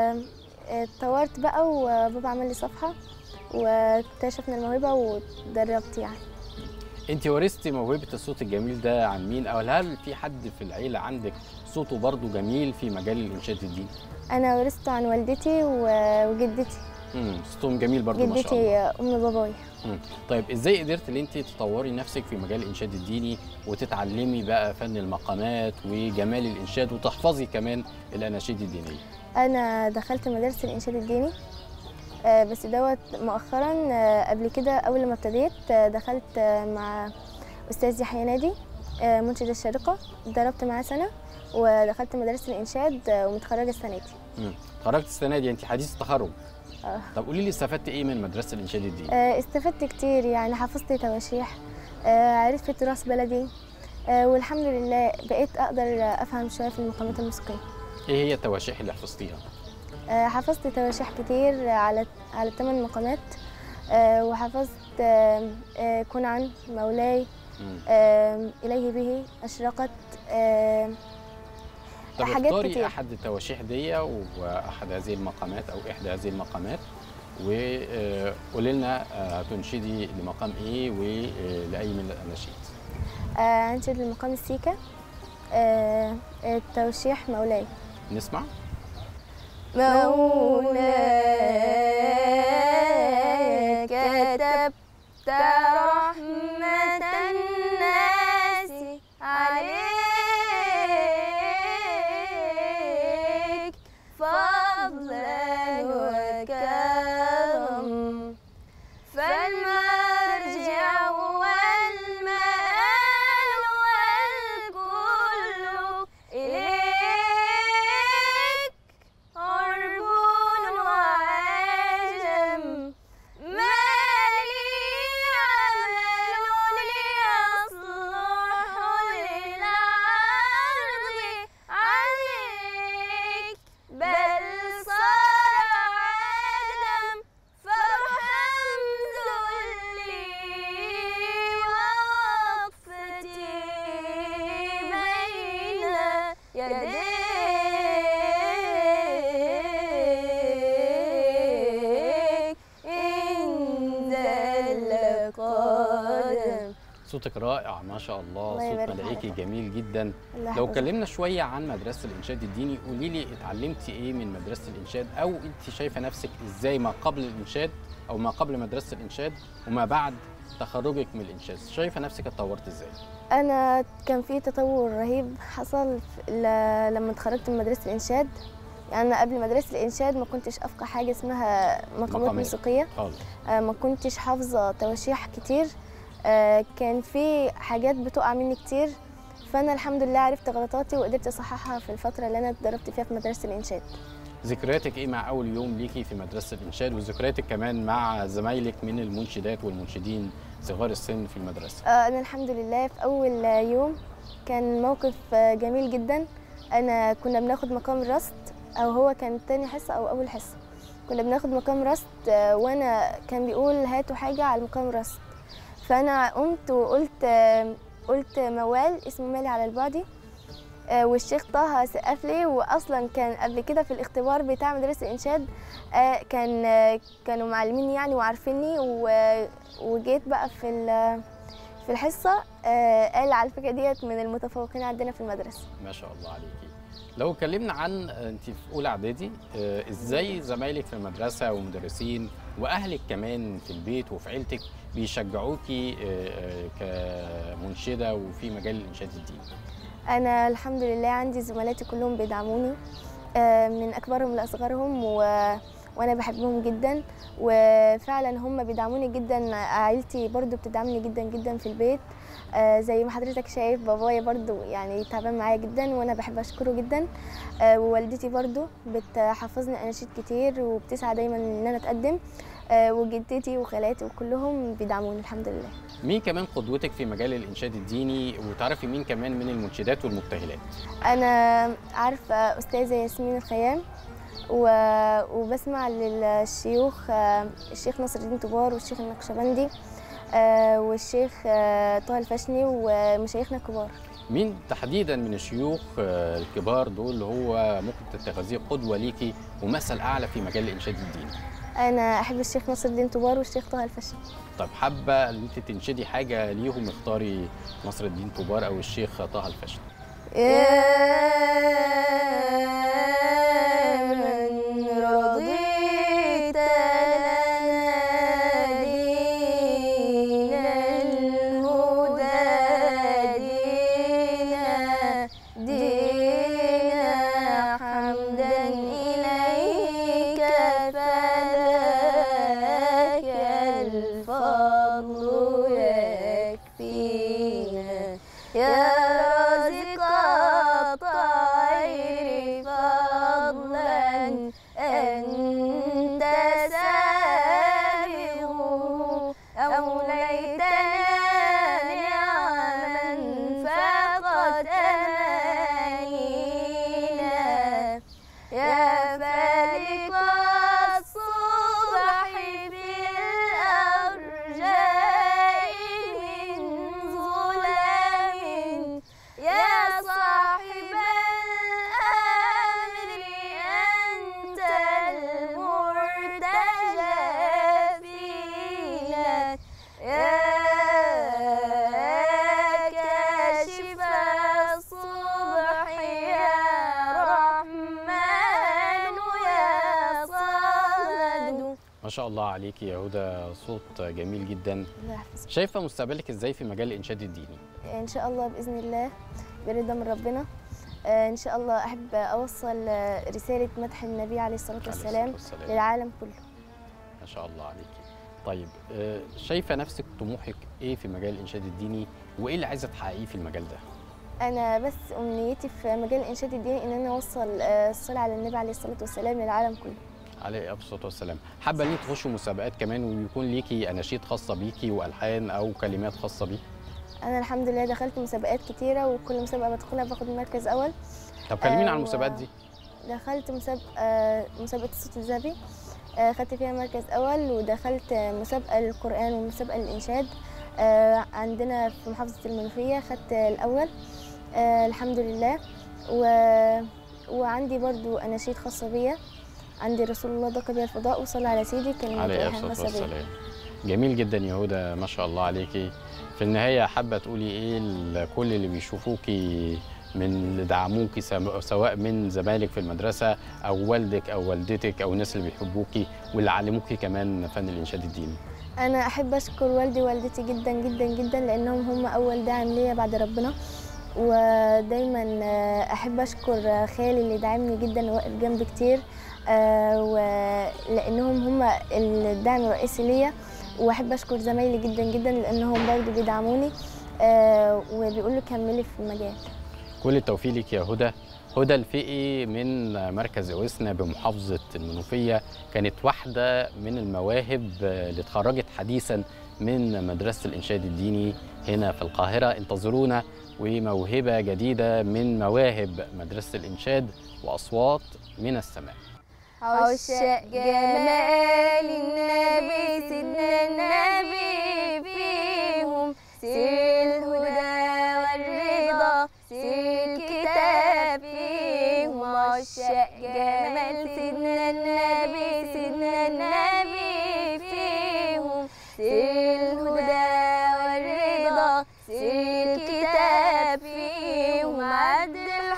S18: اتطورت بقى وبابا عمل لي صفحه واكتشفنا الموهبه واتدربت يعني
S15: انت ورثتي موهبه الصوت الجميل ده عن مين او هل في حد في العيله عندك صوته برضه جميل في مجال الانشاد الديني
S18: انا ورثته عن والدتي وجدتي
S15: امم صوتهم جميل برضو ما شاء الله
S18: جدتي ام بابايا
S15: مم. طيب ازاي قدرت ان انت تطوري نفسك في مجال الانشاد الديني وتتعلمي بقى فن المقامات وجمال الانشاد وتحفظي كمان الاناشيد الدينيه
S18: انا دخلت مدرسه الانشاد الديني آه، بس دوت مؤخرا آه، قبل كده اول ما ابتديت آه، دخلت آه، مع استاذ يحيى نادي آه، منشد الشارقه اتدربت معاه سنه ودخلت مدرسه الانشاد آه، ومتخرجه السنه دي
S15: مم. اتخرجت السنه دي انت حديث التخرج
S18: آه.
S15: طب قولي لي استفدت ايه من مدرسه الانشاد الديني
S18: آه، استفدت كتير يعني حفظت تواشيح آه، عرفت تراث بلدي آه، والحمد لله بقيت اقدر افهم شويه في المقامات الموسيقيه
S15: ايه هي التواشيح اللي حفظتيها
S18: آه، حفظت تواشيح كتير على على ثمان مقامات آه، وحفظت آه، آه، كن عن مولاي
S15: مم.
S18: آه، إليه به أشرقت آه،
S15: طب
S18: حاجات
S15: اختاري
S18: كتير.
S15: احد التواشيح دي واحد هذه المقامات او احدى هذه المقامات وقولي لنا آه، هتنشدي لمقام ايه ولاي من الاناشيد
S18: آه، أنشد المقام السيكا آه، التوشيح مولاي
S15: نسمع
S13: مولاي كتبت رحمة الناس عليك فضلا وكرم فالمرجع والمآل والكل إليك عربون وعجم ما لي عمل ليصلح للعرض عليك بل صار عدم فارحم ذلي ووقفتي بين يديك إن ذل قدم
S15: صوتك رائع ما شاء الله
S18: الله
S15: صوت
S18: يبارك
S15: ملائكي
S18: فيك.
S15: جميل جدا
S18: الله
S15: لو
S18: يحفظك.
S15: اتكلمنا شويه عن مدرسه الانشاد الديني قولي لي اتعلمتي ايه من مدرسه الانشاد او انت شايفه نفسك ازاي ما قبل الانشاد او ما قبل مدرسه الانشاد وما بعد تخرجك من الانشاد شايفه نفسك اتطورت ازاي
S18: أنا كان في تطور رهيب حصل في- ل- لما اتخرجت من مدرسة الإنشاد يعني أنا قبل مدرسة الإنشاد ما كنتش أفقه حاجة اسمها مقامات
S15: مقامات.
S18: موسيقية
S15: خالص
S18: آه، ما كنتش حافظة تواشيح كتير آه، كان في حاجات بتقع مني كتير فأنا الحمد لله عرفت غلطاتي وقدرت أصححها في الفترة اللي أنا اتدربت فيها في مدرسة الإنشاد
S15: ذكرياتك ايه مع اول يوم ليكي في مدرسه الانشاد وذكرياتك كمان مع زمايلك من المنشدات والمنشدين صغار السن في المدرسه
S18: آه، أنا الحمد لله في أول آه، يوم كان موقف آه، جميل جدا أنا كنا بناخد مقام رصد أو هو كان تاني حصة أو أول حصة كنا بناخد مقام رصد آه، وأنا كان بيقول هاتوا حاجة على المقام رصد فأنا قمت وقلت آه، قلت موال اسمه مالي على البعدي آه، والشيخ طه سقف لي واصلا كان قبل كده في الاختبار بتاع مدرسه الانشاد آه، كان آه، كانوا معلميني يعني وعارفيني و- وجيت بقى في ال- في الحصه آه، قال على الفكره ديت من المتفوقين عندنا في المدرسه
S15: ما شاء الله عليكي لو اتكلمنا عن انت في اولى اعدادي آه، ازاي زمايلك في المدرسه ومدرسين واهلك كمان في البيت وفي عيلتك بيشجعوكي آه، آه، كمنشده وفي مجال الانشاد الديني
S18: انا الحمد لله عندي زملاتي كلهم بيدعموني آه، من اكبرهم لاصغرهم و... وانا بحبهم جدا وفعلا هم بيدعموني جدا عائلتي برضو بتدعمني جدا جدا في البيت آه، زي ما حضرتك شايف بابايا برضو يعني تعبان معايا جدا وانا بحب اشكره جدا آه، ووالدتي برضو بتحفظني اناشيد كتير وبتسعى دايما ان انا اتقدم آه، وجدتي وخالاتي وكلهم بيدعموني الحمد لله
S15: مين كمان قدوتك في مجال الانشاد الديني وتعرفي مين كمان من المنشدات والمبتهلات
S18: انا عارفه استاذه ياسمين الخيام و... وبسمع للشيوخ آه، الشيخ نصر الدين طبار والشيخ النقشبندي آه، والشيخ آه، طه الفشني ومشايخنا الكبار
S15: مين تحديدا من الشيوخ آه، الكبار دول اللي هو ممكن تتخذيه قدوه ليكي ومثل اعلى في مجال الانشاد الديني
S18: انا احب الشيخ نصر الدين طبار والشيخ طه الفشني
S15: طب حابه ان انت تنشدي حاجه ليهم اختاري نصر الدين طوبار او الشيخ طه الفشني
S13: يا من رضيت
S15: ما شاء الله عليكي يا هدى صوت جميل جدا
S18: الله يحفظك
S15: شايفه مستقبلك ازاي في مجال الانشاد الديني
S18: ان شاء الله باذن الله برضا من ربنا آه، ان شاء الله احب اوصل آه، رساله مدح النبي عليه الصلاه والسلام
S15: والسلام.
S18: للعالم كله
S15: ما شاء الله عليكي طيب آه، شايفه نفسك طموحك ايه في مجال الانشاد الديني وايه اللي عايزه تحققيه في المجال ده
S18: انا بس امنيتي في مجال الانشاد الديني ان انا اوصل آه، الصلاه على النبي عليه الصلاه والسلام للعالم كله
S15: عليه الصلاه والسلام حابه ان انت تخشوا مسابقات كمان ويكون ليكي اناشيد خاصه بيكي والحان او كلمات خاصه بيكي
S18: انا الحمد لله دخلت مسابقات كتيره وكل مسابقه بدخلها باخد مركز اول
S15: طب كلمينا
S18: آه،
S15: عن
S18: و-
S15: المسابقات دي
S18: دخلت مسابقه مسابقه الصوت الذهبي آه، خدت فيها مركز اول ودخلت آه، مسابقه للقران ومسابقه للانشاد آه، عندنا في محافظه المنوفيه خدت الاول آه، الحمد لله و... وعندي برضو اناشيد خاصه بيا عندي رسول الله ضاق بها الفضاء وصلى على سيدي كلمة
S15: عليه
S18: إلهام
S15: الصلاه
S18: وسبيل.
S15: والسلام جميل جدا يا هدى ما شاء الله عليكي في النهايه حابه تقولي ايه لكل اللي بيشوفوكي من اللي دعموكي سم- سواء من زمايلك في المدرسه او والدك او والدتك او الناس اللي بيحبوكي واللي علموكي كمان فن الانشاد الديني
S18: أنا أحب أشكر والدي ووالدتي جدا جدا جدا لأنهم هم أول داعم ليا بعد ربنا ودايما آه، أحب أشكر خالي اللي دعمني جدا وواقف جنبي كتير آه، ولأنهم هم الدعم الرئيسي ليا وأحب أشكر زمايلي جدا جدا لأنهم برضه بيدعموني آه، وبيقولوا كملي في المجال
S15: كل التوفيق ليك يا هدى هدى الفقي من مركز اوسنا بمحافظه المنوفيه كانت واحده من المواهب اللي اتخرجت حديثا من مدرسه الانشاد الديني هنا في القاهره انتظرونا وموهبه جديده من مواهب مدرسه الانشاد واصوات من السماء
S13: عشاق جمال النبي سيدنا النبي فيهم سير الهدى والرضا سير الكتاب فيهم عشاق جمال سيدنا النبي سيدنا النبي فيهم سير الهدى والرضا سير الكتاب فيهم عد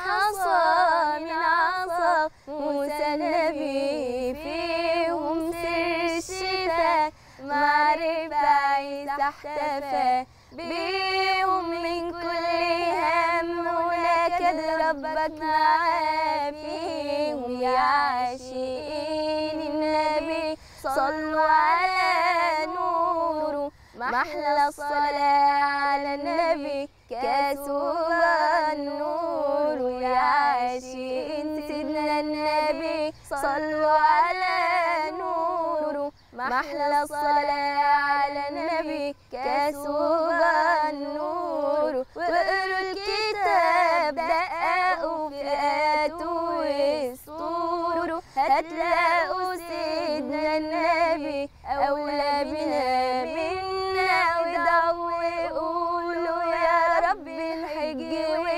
S13: الحصى من عصا موسى النبي فيهم سر الشفاء معرفة عيسى احتفى بيهم من كل هم هناك ربك معاه فيهم يا عاشقين النبي صلوا على نوره محلى الصلاة على النبي كاسوبة النور يا عاشقين سيدنا النبي صلوا على نوره محلى الصلاة على النبي كاسوبة النور واقروا الكتاب دققوا في آياته وسطوره هتلاقوا سيدنا النبي أولى بنا منا ودعوا وقولوا يا رب الحج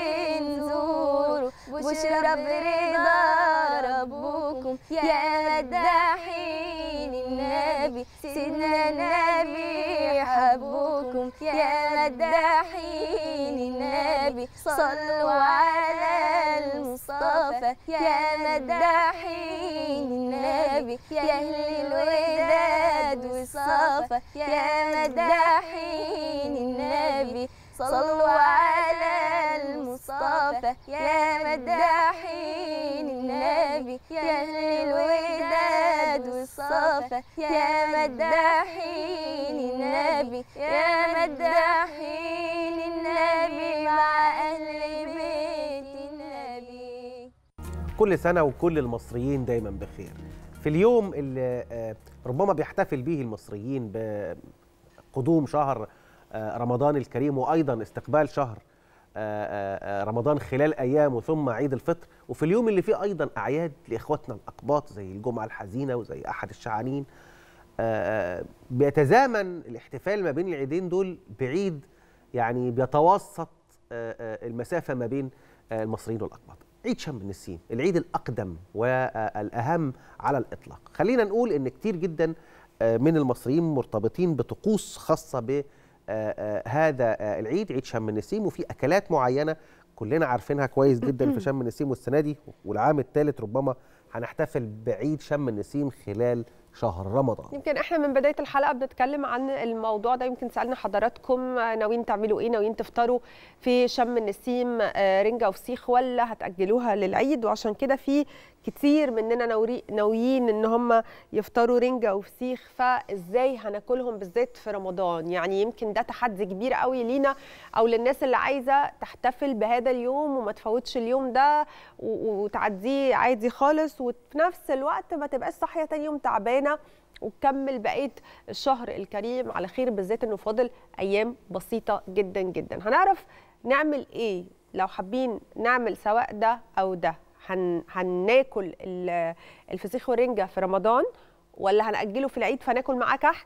S13: ونزوره بشرى برضا ربكم يا مداحين النبي سيدنا النبي حبكم يا مداحين النبي صلوا على المصطفى يا مداحين النبي يا أهل الوداد والصفا يا مداحين النبي صلوا على المصطفى يا مداحين النبي يا أهل الوداد والصفا يا مداحين النبي يا مداحين النبي مع أهل بيت النبي
S2: كل سنة وكل المصريين دايما بخير في اليوم اللي آه، ربما بيحتفل به المصريين بقدوم شهر آه، رمضان الكريم وأيضا استقبال شهر آه، آه، آه، رمضان خلال أيامه ثم عيد الفطر وفي اليوم اللي فيه أيضا أعياد لإخواتنا الأقباط زي الجمعة الحزينة وزي أحد الشعانين آه، آه، بيتزامن الاحتفال ما بين العيدين دول بعيد يعني بيتوسط آه، آه، المسافة ما بين آه، المصريين والأقباط عيد شم النسيم العيد الأقدم والأهم على الإطلاق خلينا نقول إن كتير جدا آه، من المصريين مرتبطين بطقوس خاصة ب آه، آه، هذا آه، العيد عيد شم النسيم وفي أكلات معينة كلنا عارفينها كويس جدا في شم النسيم والسنة دي والعام الثالث ربما هنحتفل بعيد شم النسيم خلال شهر رمضان
S1: يمكن احنا من بدايه الحلقه بنتكلم عن الموضوع ده يمكن سالنا حضراتكم ناويين تعملوا ايه ناويين تفطروا في شم النسيم آه، رنجه وفسيخ ولا هتاجلوها للعيد وعشان كده في كتير مننا ناوري- ناويين ان هم يفطروا رنجه وفسيخ فازاي هناكلهم بالذات في رمضان يعني يمكن ده تحدي كبير قوي لينا او للناس اللي عايزه تحتفل بهذا اليوم وما تفوتش اليوم ده و- وتعديه عادي خالص وفي نفس الوقت ما تبقاش صاحيه تاني يوم تعبانه وتكمل بقيه الشهر الكريم على خير بالذات انه فاضل ايام بسيطه جدا جدا هنعرف نعمل ايه لو حابين نعمل سواء ده او ده هن... هناكل ال- الفسيخ والرنجه في رمضان ولا هنأجله في العيد فناكل معاه كحك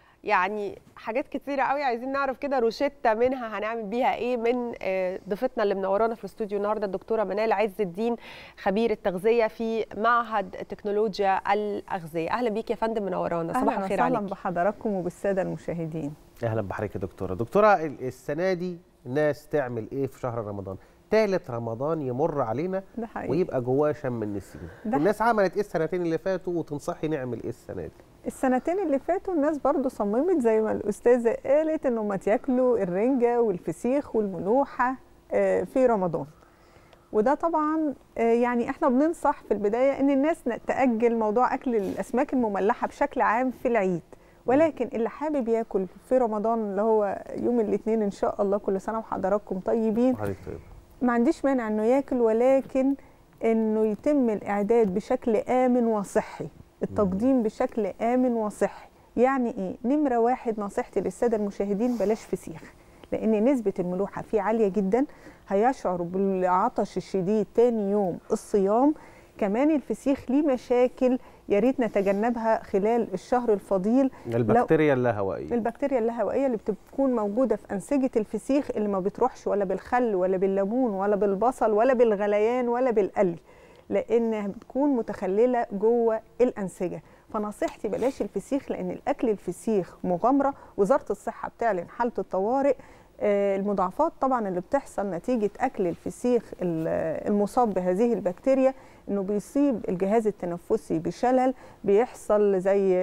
S1: يعني حاجات كتيرة قوي عايزين نعرف كده روشتة منها هنعمل بيها ايه من آه، ضيفتنا اللي منورانا في الاستوديو النهارده الدكتورة منال عز الدين خبير التغذية في معهد تكنولوجيا الأغذية أهلا بيك يا فندم منورانا صباح
S9: اهلا
S1: الخير
S9: وسهلا
S1: عليك
S9: بحضراتكم وبالساده المشاهدين
S2: اهلا بحضرتك يا دكتوره دكتوره ال- السنه دي الناس تعمل ايه في شهر رمضان ثالث رمضان يمر علينا
S9: ده حقيقي.
S2: ويبقى جواه شم النسيم
S9: ده
S2: الناس عملت ايه السنتين اللي فاتوا وتنصحي نعمل ايه السنه دي
S9: السنتين اللي فاتوا الناس برضو صممت زي ما الاستاذه قالت انه ما ياكلوا الرنجه والفسيخ والملوحه آه، في رمضان وده طبعا آه، يعني احنا بننصح في البدايه ان الناس ن- تاجل موضوع اكل الاسماك المملحه بشكل عام في العيد ولكن اللي حابب ياكل في رمضان اللي هو يوم الاثنين ان شاء الله كل سنه وحضراتكم طيبين
S2: حضرتك طيب
S9: ما عنديش مانع انه ياكل ولكن انه يتم الاعداد بشكل امن وصحي التقديم بشكل امن وصحي يعني ايه نمره واحد نصيحتي للساده المشاهدين بلاش فسيخ لان نسبه الملوحه فيه عاليه جدا هيشعر بالعطش الشديد تاني يوم الصيام كمان الفسيخ ليه مشاكل يا ريت نتجنبها خلال الشهر الفضيل لو-
S2: البكتيريا اللاهوائيه
S9: البكتيريا اللاهوائيه اللي بتكون موجوده في انسجه الفسيخ اللي ما بتروحش ولا بالخل ولا بالليمون ولا بالبصل ولا بالغليان ولا بالقلي لانها بتكون متخلله جوه الانسجه فنصيحتي بلاش الفسيخ لان الاكل الفسيخ مغامره وزاره الصحه بتعلن حاله الطوارئ آه، المضاعفات طبعا اللي بتحصل نتيجه اكل الفسيخ ال- المصاب بهذه البكتيريا انه بيصيب الجهاز التنفسي بشلل بيحصل زي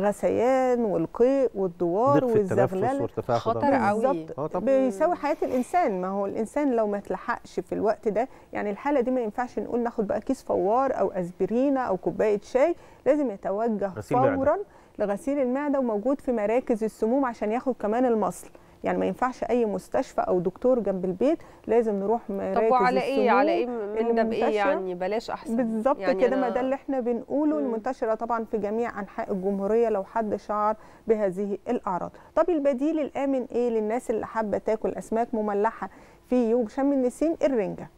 S9: غثيان والقيء والدوار
S2: ضيق في التنفس
S9: والزغلله
S2: وارتفاع
S1: خطر
S2: ضغط.
S1: قوي.
S9: بالظبط
S2: آه طبعاً.
S9: بيساوي حياه الانسان ما هو الانسان لو ما اتلحقش في الوقت ده يعني الحاله دي ما ينفعش نقول ناخد بقى كيس فوار او اسبرينا او كوبايه شاي لازم يتوجه
S2: غسيل معدة.
S9: فورا لغسيل المعده وموجود في مراكز السموم عشان ياخد كمان المصل يعني ما ينفعش اي مستشفى او دكتور جنب البيت لازم نروح مراكز
S1: طب وعلى ايه على ايه
S9: السموم
S1: من ده بايه
S9: المنتشرة.
S1: يعني بلاش احسن
S9: بالظبط
S1: يعني
S9: كده
S1: أنا-
S9: ما ده اللي احنا بنقوله
S1: مم.
S9: المنتشره طبعا في جميع انحاء الجمهوريه لو حد شعر بهذه الاعراض طب البديل الامن ايه للناس اللي حابه تاكل اسماك مملحه في يوم شم النسيم الرنجه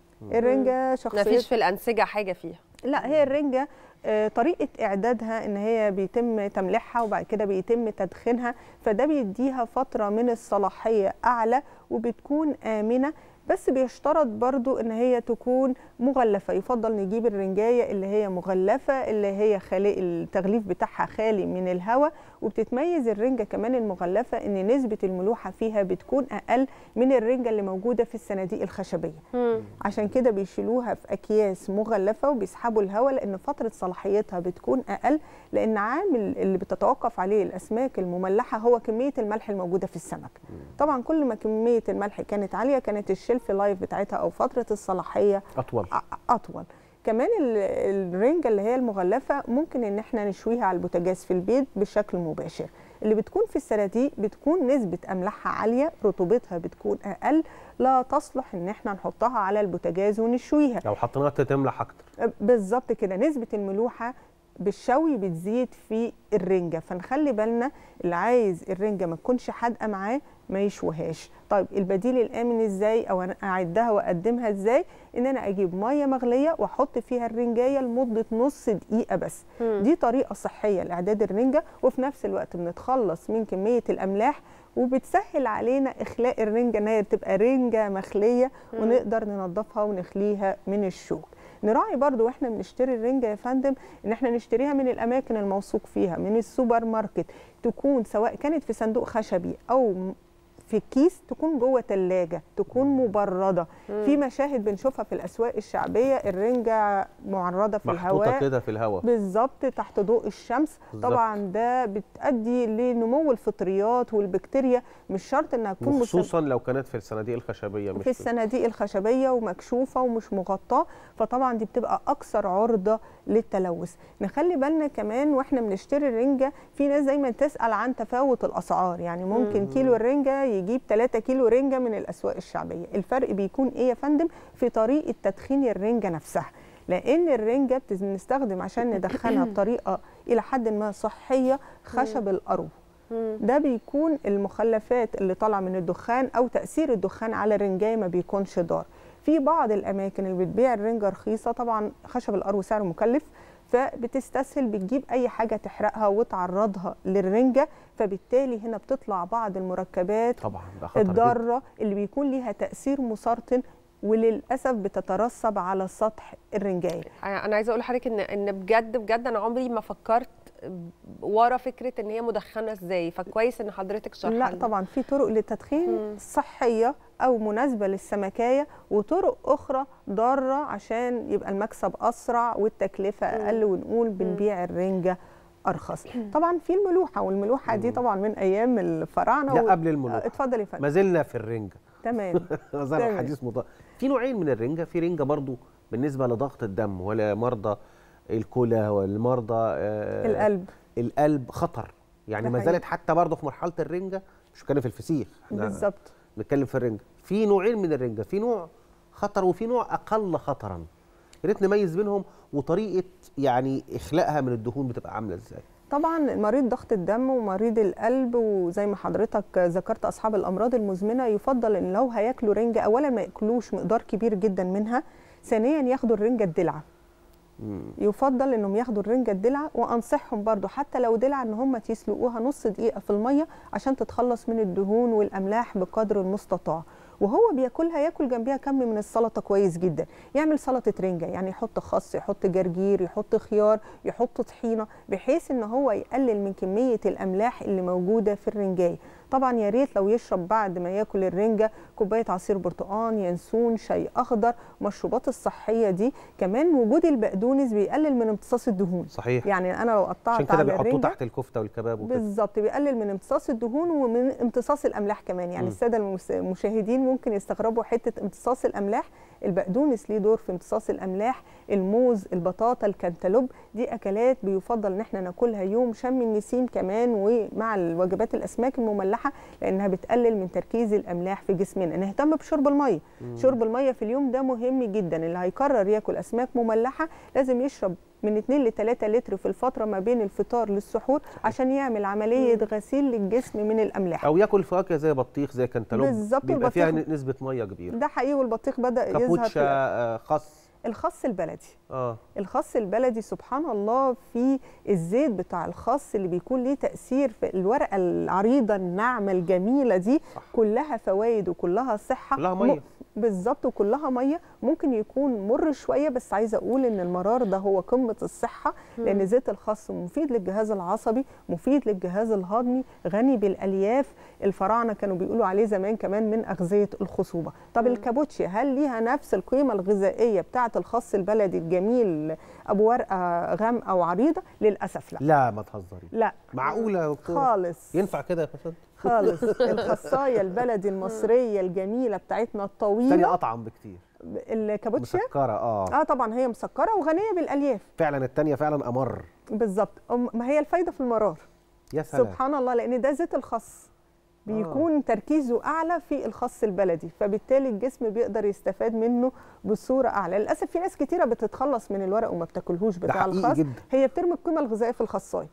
S9: الرنجه شخصيه
S1: مفيش في الانسجه حاجه فيها
S9: لا هي الرنجة آه، طريقة إعدادها إن هي بيتم تمليحها وبعد كده بيتم تدخينها فده بيديها فترة من الصلاحية أعلى وبتكون آمنة بس بيشترط برضو ان هي تكون مغلفه يفضل نجيب الرنجايه اللي هي مغلفه اللي هي خالي التغليف بتاعها خالي من الهواء وبتتميز الرنجه كمان المغلفه ان نسبه الملوحه فيها بتكون اقل من الرنجه اللي موجوده في الصناديق الخشبيه عشان كده بيشيلوها في اكياس مغلفه وبيسحبوا الهواء لان فتره صلاحيتها بتكون اقل لان عامل اللي بتتوقف عليه الاسماك المملحه هو كميه الملح الموجوده في السمك طبعا كل ما كميه الملح كانت عاليه كانت الشيلف لايف بتاعتها او فتره الصلاحيه
S2: اطول
S9: اطول كمان ال- الرنجه اللي هي المغلفه ممكن ان احنا نشويها على البوتاجاز في البيت بشكل مباشر اللي بتكون في الصناديق بتكون نسبه املاحها عاليه رطوبتها بتكون اقل لا تصلح ان احنا نحطها على البوتاجاز ونشويها
S2: لو حطيناها تملح اكتر
S9: بالظبط كده نسبه الملوحه بالشوي بتزيد في الرنجه فنخلي بالنا اللي عايز الرنجه ما تكونش حادقه معاه ما يشوهاش طيب البديل الامن ازاي او انا اعدها واقدمها ازاي ان انا اجيب ميه مغليه واحط فيها الرنجايه لمده نص دقيقه بس
S1: مم.
S9: دي طريقه صحيه لاعداد الرنجه وفي نفس الوقت بنتخلص من كميه الاملاح وبتسهل علينا اخلاء الرنجه ان هي تبقى رنجه مخليه
S1: مم.
S9: ونقدر ننظفها ونخليها من الشوك نراعي برضو واحنا بنشتري الرنجة يا فندم ان احنا نشتريها من الاماكن الموثوق فيها من السوبر ماركت تكون سواء كانت في صندوق خشبي او م- في الكيس تكون جوه ثلاجه تكون مبرده
S2: مم.
S9: في مشاهد بنشوفها في الاسواق الشعبيه الرنجه معرضه في
S2: محطوطه
S9: الهواء
S2: كده في الهواء
S9: بالظبط تحت ضوء الشمس
S2: بالظبط.
S9: طبعا ده بتؤدي لنمو الفطريات والبكتيريا مش شرط انها تكون مسببة
S2: وخصوصا لو كانت في الصناديق الخشبيه مش
S9: في الصناديق الخشبيه ومكشوفه ومش مغطاه فطبعا دي بتبقى اكثر عرضه للتلوث نخلي بالنا كمان واحنا بنشتري الرنجه في ناس دايما تسال عن تفاوت الاسعار يعني ممكن
S2: مم.
S9: كيلو الرنجه يجيب 3 كيلو رنجه من الاسواق الشعبيه الفرق بيكون ايه يا فندم في طريقه تدخين الرنجه نفسها لان الرنجه بنستخدم عشان ندخنها بطريقه الى حد ما صحيه خشب القرو ده بيكون المخلفات اللي طالعه من الدخان او تاثير الدخان على الرنجايه ما بيكونش ضار في بعض الاماكن اللي بتبيع الرنجه رخيصه طبعا خشب القرو سعره مكلف فبتستسهل بتجيب اي حاجه تحرقها وتعرضها للرنجه فبالتالي هنا بتطلع بعض المركبات
S2: طبعا ده خطر جدا.
S9: الضاره اللي بيكون ليها تاثير مسرطن وللاسف بتترسب على سطح الرنجايه
S1: انا عايزه اقول لحضرتك ان ان بجد بجد انا عمري ما فكرت ورا فكره ان هي مدخنه ازاي فكويس ان حضرتك شرحها
S9: لا
S1: لنا.
S9: طبعا في طرق للتدخين صحيه او مناسبه للسمكايه وطرق اخرى ضاره عشان يبقى المكسب اسرع والتكلفه اقل ونقول بنبيع الرنجه ارخص طبعا في الملوحه والملوحه دي طبعا من ايام الفراعنه
S2: لا
S9: و-
S2: قبل الملوحة.
S9: آه، اتفضل يا فندم
S2: ما زلنا في الرنجه
S9: تمام
S2: نظر
S9: تمام.
S2: الحديث مضاد في نوعين من الرنجه في رنجه برضو بالنسبه لضغط الدم ولا مرضى الكلى والمرضى آه
S9: القلب.
S2: القلب خطر يعني
S9: ده
S2: ما
S9: حقيقي.
S2: زالت حتى برضو في مرحله الرنجه مش بتكلم في الفسيخ إحنا
S9: بالظبط
S2: بنتكلم في الرنجه في نوعين من الرنجه في نوع خطر وفي نوع اقل خطرا يا ريت نميز بينهم وطريقه يعني اخلاقها من الدهون بتبقى عامله ازاي
S9: طبعا مريض ضغط الدم ومريض القلب وزي ما حضرتك ذكرت اصحاب الامراض المزمنه يفضل ان لو هياكلوا رنجه اولا ما ياكلوش مقدار كبير جدا منها ثانيا ياخدوا الرنجه الدلعه يفضل انهم ياخدوا الرنجه الدلعه وانصحهم برضو حتى لو دلعه ان هم يسلقوها نص دقيقه في الميه عشان تتخلص من الدهون والاملاح بقدر المستطاع وهو بياكلها ياكل جنبيها كم من السلطه كويس جدا يعمل سلطه رنجه يعني يحط خس يحط جرجير يحط خيار يحط طحينه بحيث ان هو يقلل من كميه الاملاح اللي موجوده في الرنجايه طبعا يا ريت لو يشرب بعد ما ياكل الرنجه كوبايه عصير برتقان ينسون شاي اخضر مشروبات الصحيه دي كمان وجود البقدونس بيقلل من امتصاص الدهون
S2: صحيح
S9: يعني انا لو قطعت
S2: عشان كده
S9: على
S2: بيحطوه
S9: الرنجة
S2: تحت الكفته والكباب وكده
S9: بالظبط بيقلل من امتصاص الدهون ومن امتصاص الاملاح كمان يعني
S2: مم.
S9: الساده المس- المشاهدين ممكن يستغربوا حته امتصاص الاملاح البقدونس ليه دور في امتصاص الاملاح الموز البطاطا الكنتالوب دي اكلات بيفضل ان احنا ناكلها يوم شم النسيم كمان ومع الوجبات الاسماك المملحه لانها بتقلل من تركيز الاملاح في جسمنا نهتم بشرب الميه
S2: مم.
S9: شرب الميه في اليوم ده مهم جدا اللي هيقرر ياكل اسماك مملحه لازم يشرب من 2 ل 3 لتر في الفتره ما بين الفطار للسحور عشان يعمل عمليه غسيل للجسم من الاملاح
S2: او ياكل فواكه زي بطيخ زي كنتالوب
S9: بالظبط،
S2: بيبقى فيها
S9: البطيخ-
S2: نسبه ميه كبيره
S9: ده حقيقي والبطيخ بدا يظهر
S2: كابوتشا
S9: في
S2: آه، خس
S9: الخس البلدي
S2: اه
S9: الخس البلدي سبحان الله في الزيت بتاع الخس اللي بيكون ليه تأثير في الورقة العريضة الناعمة الجميلة دي صح. كلها فوائد وكلها صحة
S2: كلها مية.
S9: م- بالظبط وكلها مية ممكن يكون مر شوية بس عايزة أقول إن المرار ده هو قمة الصحة لأن
S1: مم.
S9: زيت الخس مفيد للجهاز العصبي مفيد للجهاز الهضمي غني بالألياف الفراعنة كانوا بيقولوا عليه زمان كمان من أغذية الخصوبة طب الكابوتشي هل ليها نفس القيمة الغذائية بتاعة الخس البلدي الجميل أبو ورقة غامقة وعريضة للأسف لا
S2: لا ما تهزري
S9: لا
S2: معقوله يا دكتور
S9: خالص
S2: ينفع كده يا فندم
S9: خالص الخصايه البلدي المصريه الجميله بتاعتنا الطويله
S2: تاني اطعم بكتير
S9: الكابوتشا
S2: مسكره اه
S9: اه طبعا هي مسكره وغنيه بالالياف
S2: فعلا التانية فعلا امر
S9: بالظبط أم- ما هي الفايده في المرار
S2: يا سلام
S9: سبحان الله لان ده زيت الخس بيكون تركيزه اعلى في الخس البلدي فبالتالي الجسم بيقدر يستفاد منه بصوره اعلى للاسف في ناس كتيره بتتخلص من الورق وما بتاكلهوش
S2: ده
S9: بتاع
S2: حقيقي
S9: الخس
S2: جدا.
S9: هي بترمي القيمه الغذائيه في الخصايه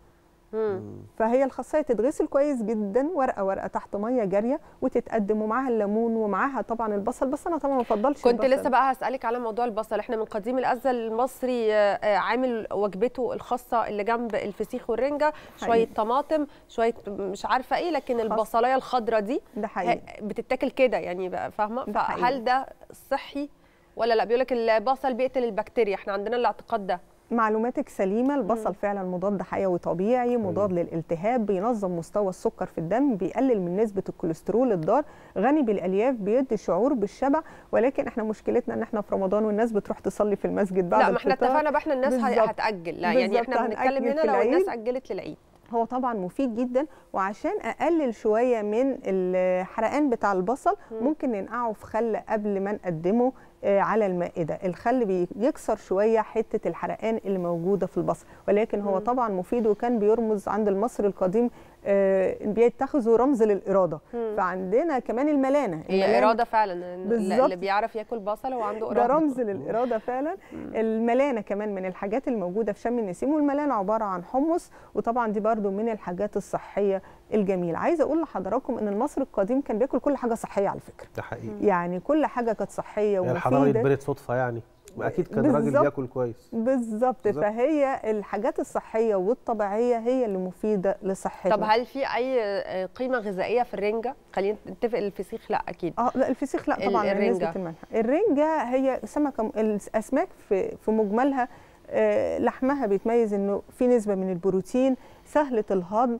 S9: فهي الخاصيه تتغسل كويس جدا ورقه ورقه تحت ميه جاريه وتتقدم ومعاها الليمون ومعاها طبعا البصل بس انا طبعا ما بفضلش
S1: كنت
S9: البصل.
S1: لسه بقى هسألك على موضوع البصل احنا من قديم الأزل المصري آه، آه، عامل وجبته الخاصة اللي جنب الفسيخ والرنجة شوية
S9: حقيقي.
S1: طماطم شوية مش عارفة ايه لكن البصلاية الخضراء دي
S9: ده حقيقي.
S1: ه- بتتاكل كده يعني بقى فاهمة
S9: ده حقيقي.
S1: فهل ده صحي ولا لا بيقول لك البصل بيقتل البكتيريا احنا عندنا الاعتقاد ده
S9: معلوماتك سليمه البصل فعلا مضاد حيوي طبيعي مضاد للالتهاب بينظم مستوى السكر في الدم بيقلل من نسبه الكوليسترول الضار غني بالالياف بيدي شعور بالشبع ولكن احنا مشكلتنا ان احنا في رمضان والناس بتروح تصلي في المسجد بعد
S1: لا ما احنا
S9: الفطار.
S1: اتفقنا بقى احنا الناس
S9: بالظبط.
S1: هتاجل لا يعني
S9: بالظبط،
S1: احنا بنتكلم
S9: هنأجل
S1: هنا
S9: في
S1: لو
S9: العيد.
S1: الناس اجلت للعيد
S9: هو طبعا مفيد جدا وعشان اقلل شويه من الحرقان بتاع البصل ممكن ننقعه في خل قبل ما نقدمه آه، على المائده الخل بيكسر شويه حته الحرقان اللي موجوده في البصل ولكن هو طبعا مفيد وكان بيرمز عند المصري القديم آه، بيتخذوا رمز للاراده
S1: مم.
S9: فعندنا كمان الملانه
S1: هي
S9: الملانة-
S1: اراده فعلا إن
S9: بالظبط.
S1: اللي بيعرف ياكل بصل هو عنده
S9: ده
S1: اراده
S9: رمز للاراده فعلا الملانه كمان من الحاجات الموجوده في شم النسيم والملانه عباره عن حمص وطبعا دي برضو من الحاجات الصحيه الجميله عايزه اقول لحضراتكم ان المصري القديم كان بياكل كل حاجه صحيه على فكره
S2: ده حقيقي
S9: يعني كل حاجه كانت صحيه
S2: يعني الحضاره
S9: ومفيده
S2: اتبنت صدفه يعني ما اكيد كان راجل
S9: بالظبط.
S2: بياكل كويس
S9: بالظبط
S2: بالظبط.
S9: فهي الحاجات الصحيه والطبيعيه هي اللي مفيده لصحتنا
S1: طب هل في اي قيمه غذائيه في الرنجه خلينا نتفق الفسيخ لا اكيد
S9: اه لا الفسيخ لا طبعا
S1: ال-
S9: من
S1: الرنجة.
S9: نسبه الملح الرنجه هي سمكه الاسماك في في مجملها آه، لحمها بيتميز انه في نسبه من البروتين سهله الهضم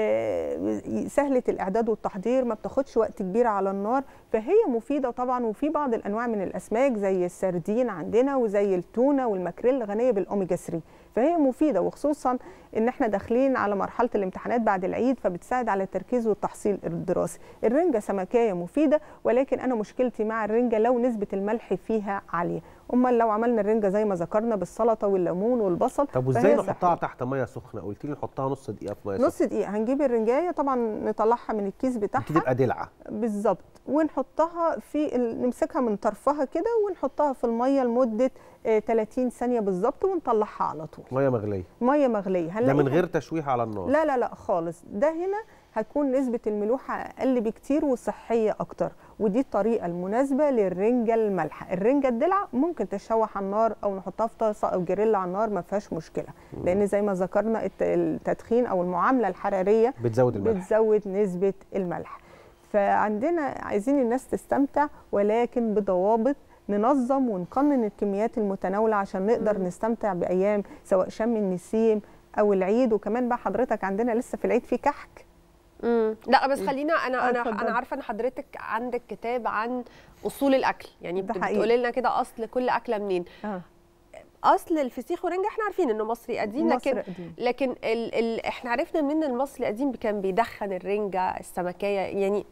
S9: آه، سهله الاعداد والتحضير ما بتاخدش وقت كبير على النار فهي مفيده طبعا وفي بعض الانواع من الاسماك زي السردين عندنا وزي التونه والماكريل غنيه بالاوميجا 3 فهي مفيده وخصوصا ان احنا داخلين على مرحله الامتحانات بعد العيد فبتساعد على التركيز والتحصيل الدراسي الرنجه سمكيه مفيده ولكن انا مشكلتي مع الرنجه لو نسبه الملح فيها عاليه امال لو عملنا الرنجه زي ما ذكرنا بالسلطه والليمون والبصل
S2: طب وازاي
S9: فهي
S2: نحطها تحت ميه سخنه قلت لي نحطها نص دقيقه في ميه سخنه
S9: نص دقيقه هنجيب الرنجايه طبعا نطلعها من الكيس بتاعها
S2: دي تبقى دلعه
S9: بالظبط ونحطها في ال- نمسكها من طرفها كده ونحطها في الميه لمده آه، 30 ثانيه بالظبط ونطلعها على طول
S2: ميه مغليه
S9: ميه مغليه
S2: ده من
S9: هنلاقيها-
S2: غير تشويح على النار
S9: لا لا لا خالص ده هنا هتكون نسبة الملوحة أقل بكتير وصحية أكتر ودي الطريقة المناسبة للرنجة المالحة الرنجة الدلع ممكن تشوح على النار أو نحطها في طاسة أو جريلا على النار ما فيهاش مشكلة لأن زي ما ذكرنا الت- التدخين أو المعاملة الحرارية
S2: بتزود الملح
S9: بتزود نسبة الملح فعندنا عايزين الناس تستمتع ولكن بضوابط ننظم ونقنن الكميات المتناولة عشان نقدر نستمتع بأيام سواء شم النسيم أو العيد وكمان بقى حضرتك عندنا لسه في العيد في كحك
S1: مم. لا بس خلينا انا
S9: آه،
S1: انا
S9: اتفضلي.
S1: انا عارفه ان حضرتك عندك كتاب عن اصول الاكل يعني
S9: ده
S1: بت-
S9: حقيقي.
S1: بتقولي لنا كده اصل كل اكله منين
S9: آه.
S1: اصل الفسيخ والرنجة احنا عارفين انه مصري قديم
S9: مصر
S1: لكن
S9: قديم.
S1: لكن ال ال احنا عرفنا منين إن المصري القديم كان بيدخن الرنجة السمكية يعني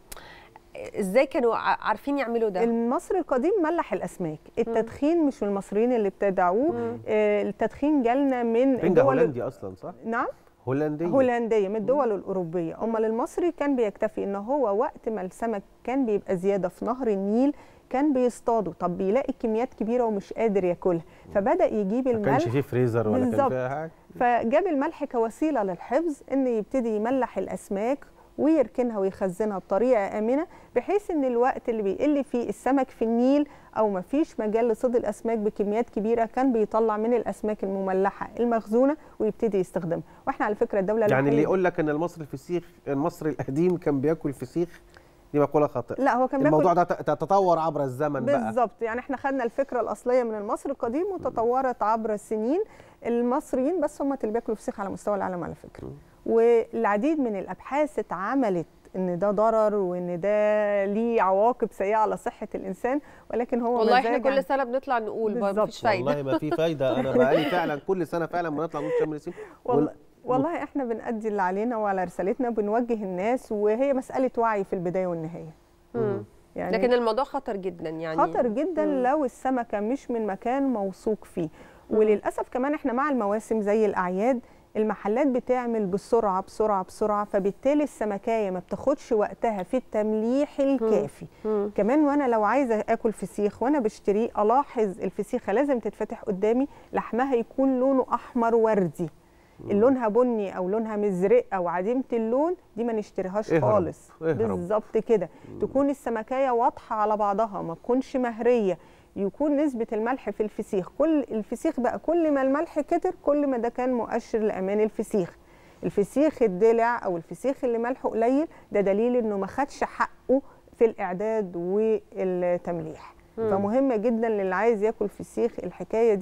S1: ازاي كانوا ع- عارفين يعملوا ده
S9: المصري القديم ملح الاسماك التدخين مش من المصريين اللي ابتدعوه آه، التدخين جالنا من
S2: رنجه
S9: الدول
S2: هولندي اصلا صح
S9: نعم
S2: هولنديه
S9: هولنديه من الدول الاوروبيه امال المصري كان بيكتفي ان هو وقت ما السمك كان بيبقى زياده في نهر النيل كان بيصطاده طب بيلاقي كميات كبيره ومش قادر ياكلها فبدا يجيب
S2: ما
S9: الملح
S2: كانش فيه فريزر ولا كان
S9: بالظبط.
S2: فيها حاجه
S9: فجاب الملح كوسيله للحفظ ان يبتدي يملح الاسماك ويركنها ويخزنها بطريقه امنه بحيث ان الوقت اللي بيقل فيه السمك في النيل او ما فيش مجال لصيد الاسماك بكميات كبيره كان بيطلع من الاسماك المملحه المخزونه ويبتدي يستخدمها واحنا على فكره الدوله
S2: يعني اللي
S9: الوحيدة-
S2: يقول لك ان المصري الفسيخ المصري القديم كان بياكل فسيخ دي مقوله خاطئه
S9: لا هو كان
S2: الموضوع
S9: بياكل-
S2: ده ت- تطور عبر الزمن بقى
S9: بالظبط يعني احنا خدنا الفكره الاصليه من المصري القديم وتطورت عبر السنين المصريين بس هم اللي بياكلوا فسيخ على مستوى العالم على فكره والعديد من الابحاث اتعملت ان ده ضرر وان ده ليه عواقب سيئه على صحه الانسان ولكن هو
S1: والله احنا
S9: مزاج
S1: كل
S9: عن-
S1: سنه بنطلع نقول ما
S9: بالظبط.
S1: فيش فايده
S2: والله ما في فايده انا بقالي فعلا كل سنه فعلا بنطلع نقول شم النسيم
S9: والله والله احنا بنأدي اللي علينا وعلى رسالتنا بنوجه الناس وهي مساله وعي في البدايه والنهايه
S1: مم.
S9: يعني
S1: لكن الموضوع خطر جدا يعني
S9: خطر جدا
S1: مم.
S9: لو السمكه مش من مكان موثوق فيه وللاسف كمان احنا مع المواسم زي الاعياد المحلات بتعمل بسرعه بسرعه بسرعه فبالتالي السمكايه ما بتاخدش وقتها في التمليح الكافي
S1: مم.
S9: كمان وانا لو عايزه اكل فسيخ وانا بشتريه الاحظ الفسيخه لازم تتفتح قدامي لحمها يكون لونه احمر وردي لونها بني او لونها مزرق او عديمه اللون دي ما نشتريهاش
S2: اهرب،
S9: خالص
S2: اهرب.
S9: بالظبط كده تكون السمكايه واضحه على بعضها ما تكونش مهريه يكون نسبة الملح في الفسيخ كل الفسيخ بقى كل ما الملح كتر كل ما ده كان مؤشر لأمان الفسيخ الفسيخ الدلع أو الفسيخ اللي ملحه قليل ده دليل إنه ما خدش حقه في الإعداد والتمليح
S1: مم.
S9: فمهمة جدا للي عايز ياكل فسيخ الحكاية دي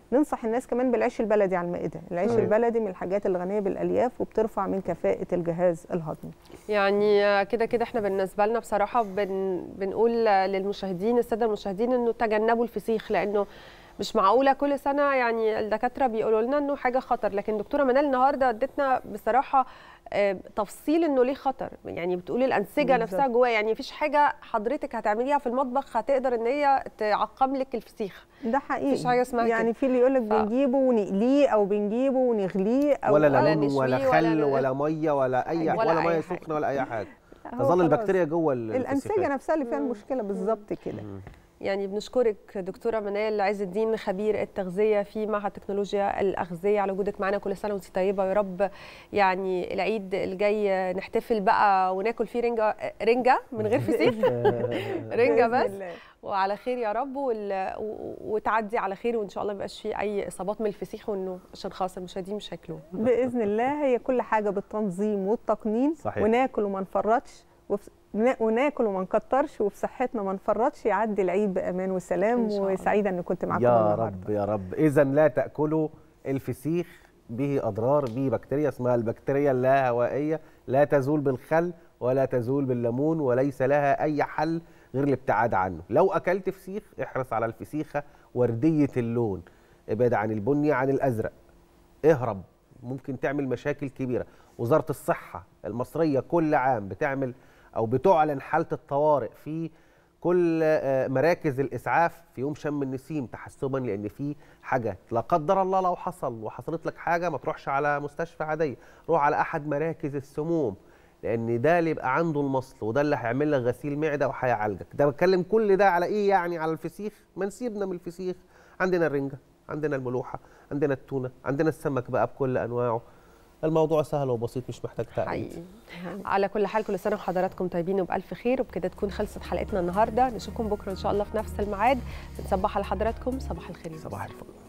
S9: ننصح الناس كمان بالعيش البلدي على المائده العيش
S1: مم.
S9: البلدي من الحاجات الغنيه بالالياف وبترفع من كفاءه الجهاز الهضمي
S1: يعني كده كده احنا بالنسبه لنا بصراحه بن بنقول للمشاهدين الساده المشاهدين انه تجنبوا الفسيخ لانه مش معقوله كل سنه يعني الدكاتره بيقولوا لنا انه حاجه خطر لكن دكتوره منال النهارده ادتنا بصراحه آه، تفصيل انه ليه خطر يعني بتقولي الانسجه
S9: بالظبط.
S1: نفسها جواه يعني مفيش حاجه حضرتك هتعمليها في المطبخ هتقدر ان هي تعقم لك الفسيخ
S9: ده حقيقي
S1: مفيش حاجه اسمها
S9: يعني
S1: كده.
S9: في اللي يقول لك بنجيبه ونقليه او بنجيبه ونغليه او
S2: ولا
S1: ولا
S2: ليمون ولا
S1: نشويه
S2: خل
S1: ولا-
S2: ولا ميه ولا اي
S1: ولا
S2: ولا
S1: أي
S2: ميه
S1: حاجة.
S2: سخنه ولا اي حاجه
S9: هو
S2: تظل
S9: خلاص.
S2: البكتيريا جوه الفسيخات.
S9: الانسجه نفسها اللي فيها المشكله بالظبط كده
S1: يعني بنشكرك دكتوره منال عز الدين خبير التغذيه في معهد تكنولوجيا الاغذيه على وجودك معنا كل سنه وانت طيبه يا رب يعني العيد الجاي نحتفل بقى وناكل فيه رنجه رنجه من غير فسيخ رنجه
S9: بإذن
S1: بس
S9: الله.
S1: وعلى خير يا رب وال... و- وتعدي على خير وان شاء الله ما يبقاش فيه اي اصابات من الفسيخ وانه عشان خاص المشاهدين مش هياكلوه
S9: باذن الله هي كل حاجه بالتنظيم والتقنين
S2: صحيح.
S9: وناكل وما نفرطش وفي- نا- وناكل وما نكترش وفي صحتنا ما نفرطش يعدي العيد بامان وسلام
S1: إن شاء الله.
S9: وسعيده ان كنت معاكم
S2: يا
S9: النهارده
S2: رب يا رب اذا لا تاكلوا الفسيخ به اضرار به بكتيريا اسمها البكتيريا اللاهوائيه لا تزول بالخل ولا تزول بالليمون وليس لها اي حل غير الابتعاد عنه لو اكلت فسيخ احرص على الفسيخه ورديه اللون ابعد عن البني عن الازرق اهرب ممكن تعمل مشاكل كبيره وزاره الصحه المصريه كل عام بتعمل او بتعلن حاله الطوارئ في كل آه، مراكز الاسعاف في يوم شم النسيم تحسبا لان في حاجات لا قدر الله لو حصل وحصلت لك حاجه ما تروحش على مستشفى عاديه روح على احد مراكز السموم لان ده اللي يبقى عنده المصل وده اللي هيعمل لك غسيل معده وهيعالجك ده بتكلم كل ده على ايه يعني على الفسيخ ما نسيبنا من الفسيخ عندنا الرنجه عندنا الملوحه عندنا التونه عندنا السمك بقى بكل انواعه الموضوع سهل وبسيط مش محتاج تعقيد
S1: حقيقي على كل حال كل سنه وحضراتكم طيبين وبالف خير وبكده تكون خلصت حلقتنا النهارده نشوفكم بكره ان شاء الله في نفس الميعاد بنصبح على حضراتكم صباح الخير
S2: صباح الفل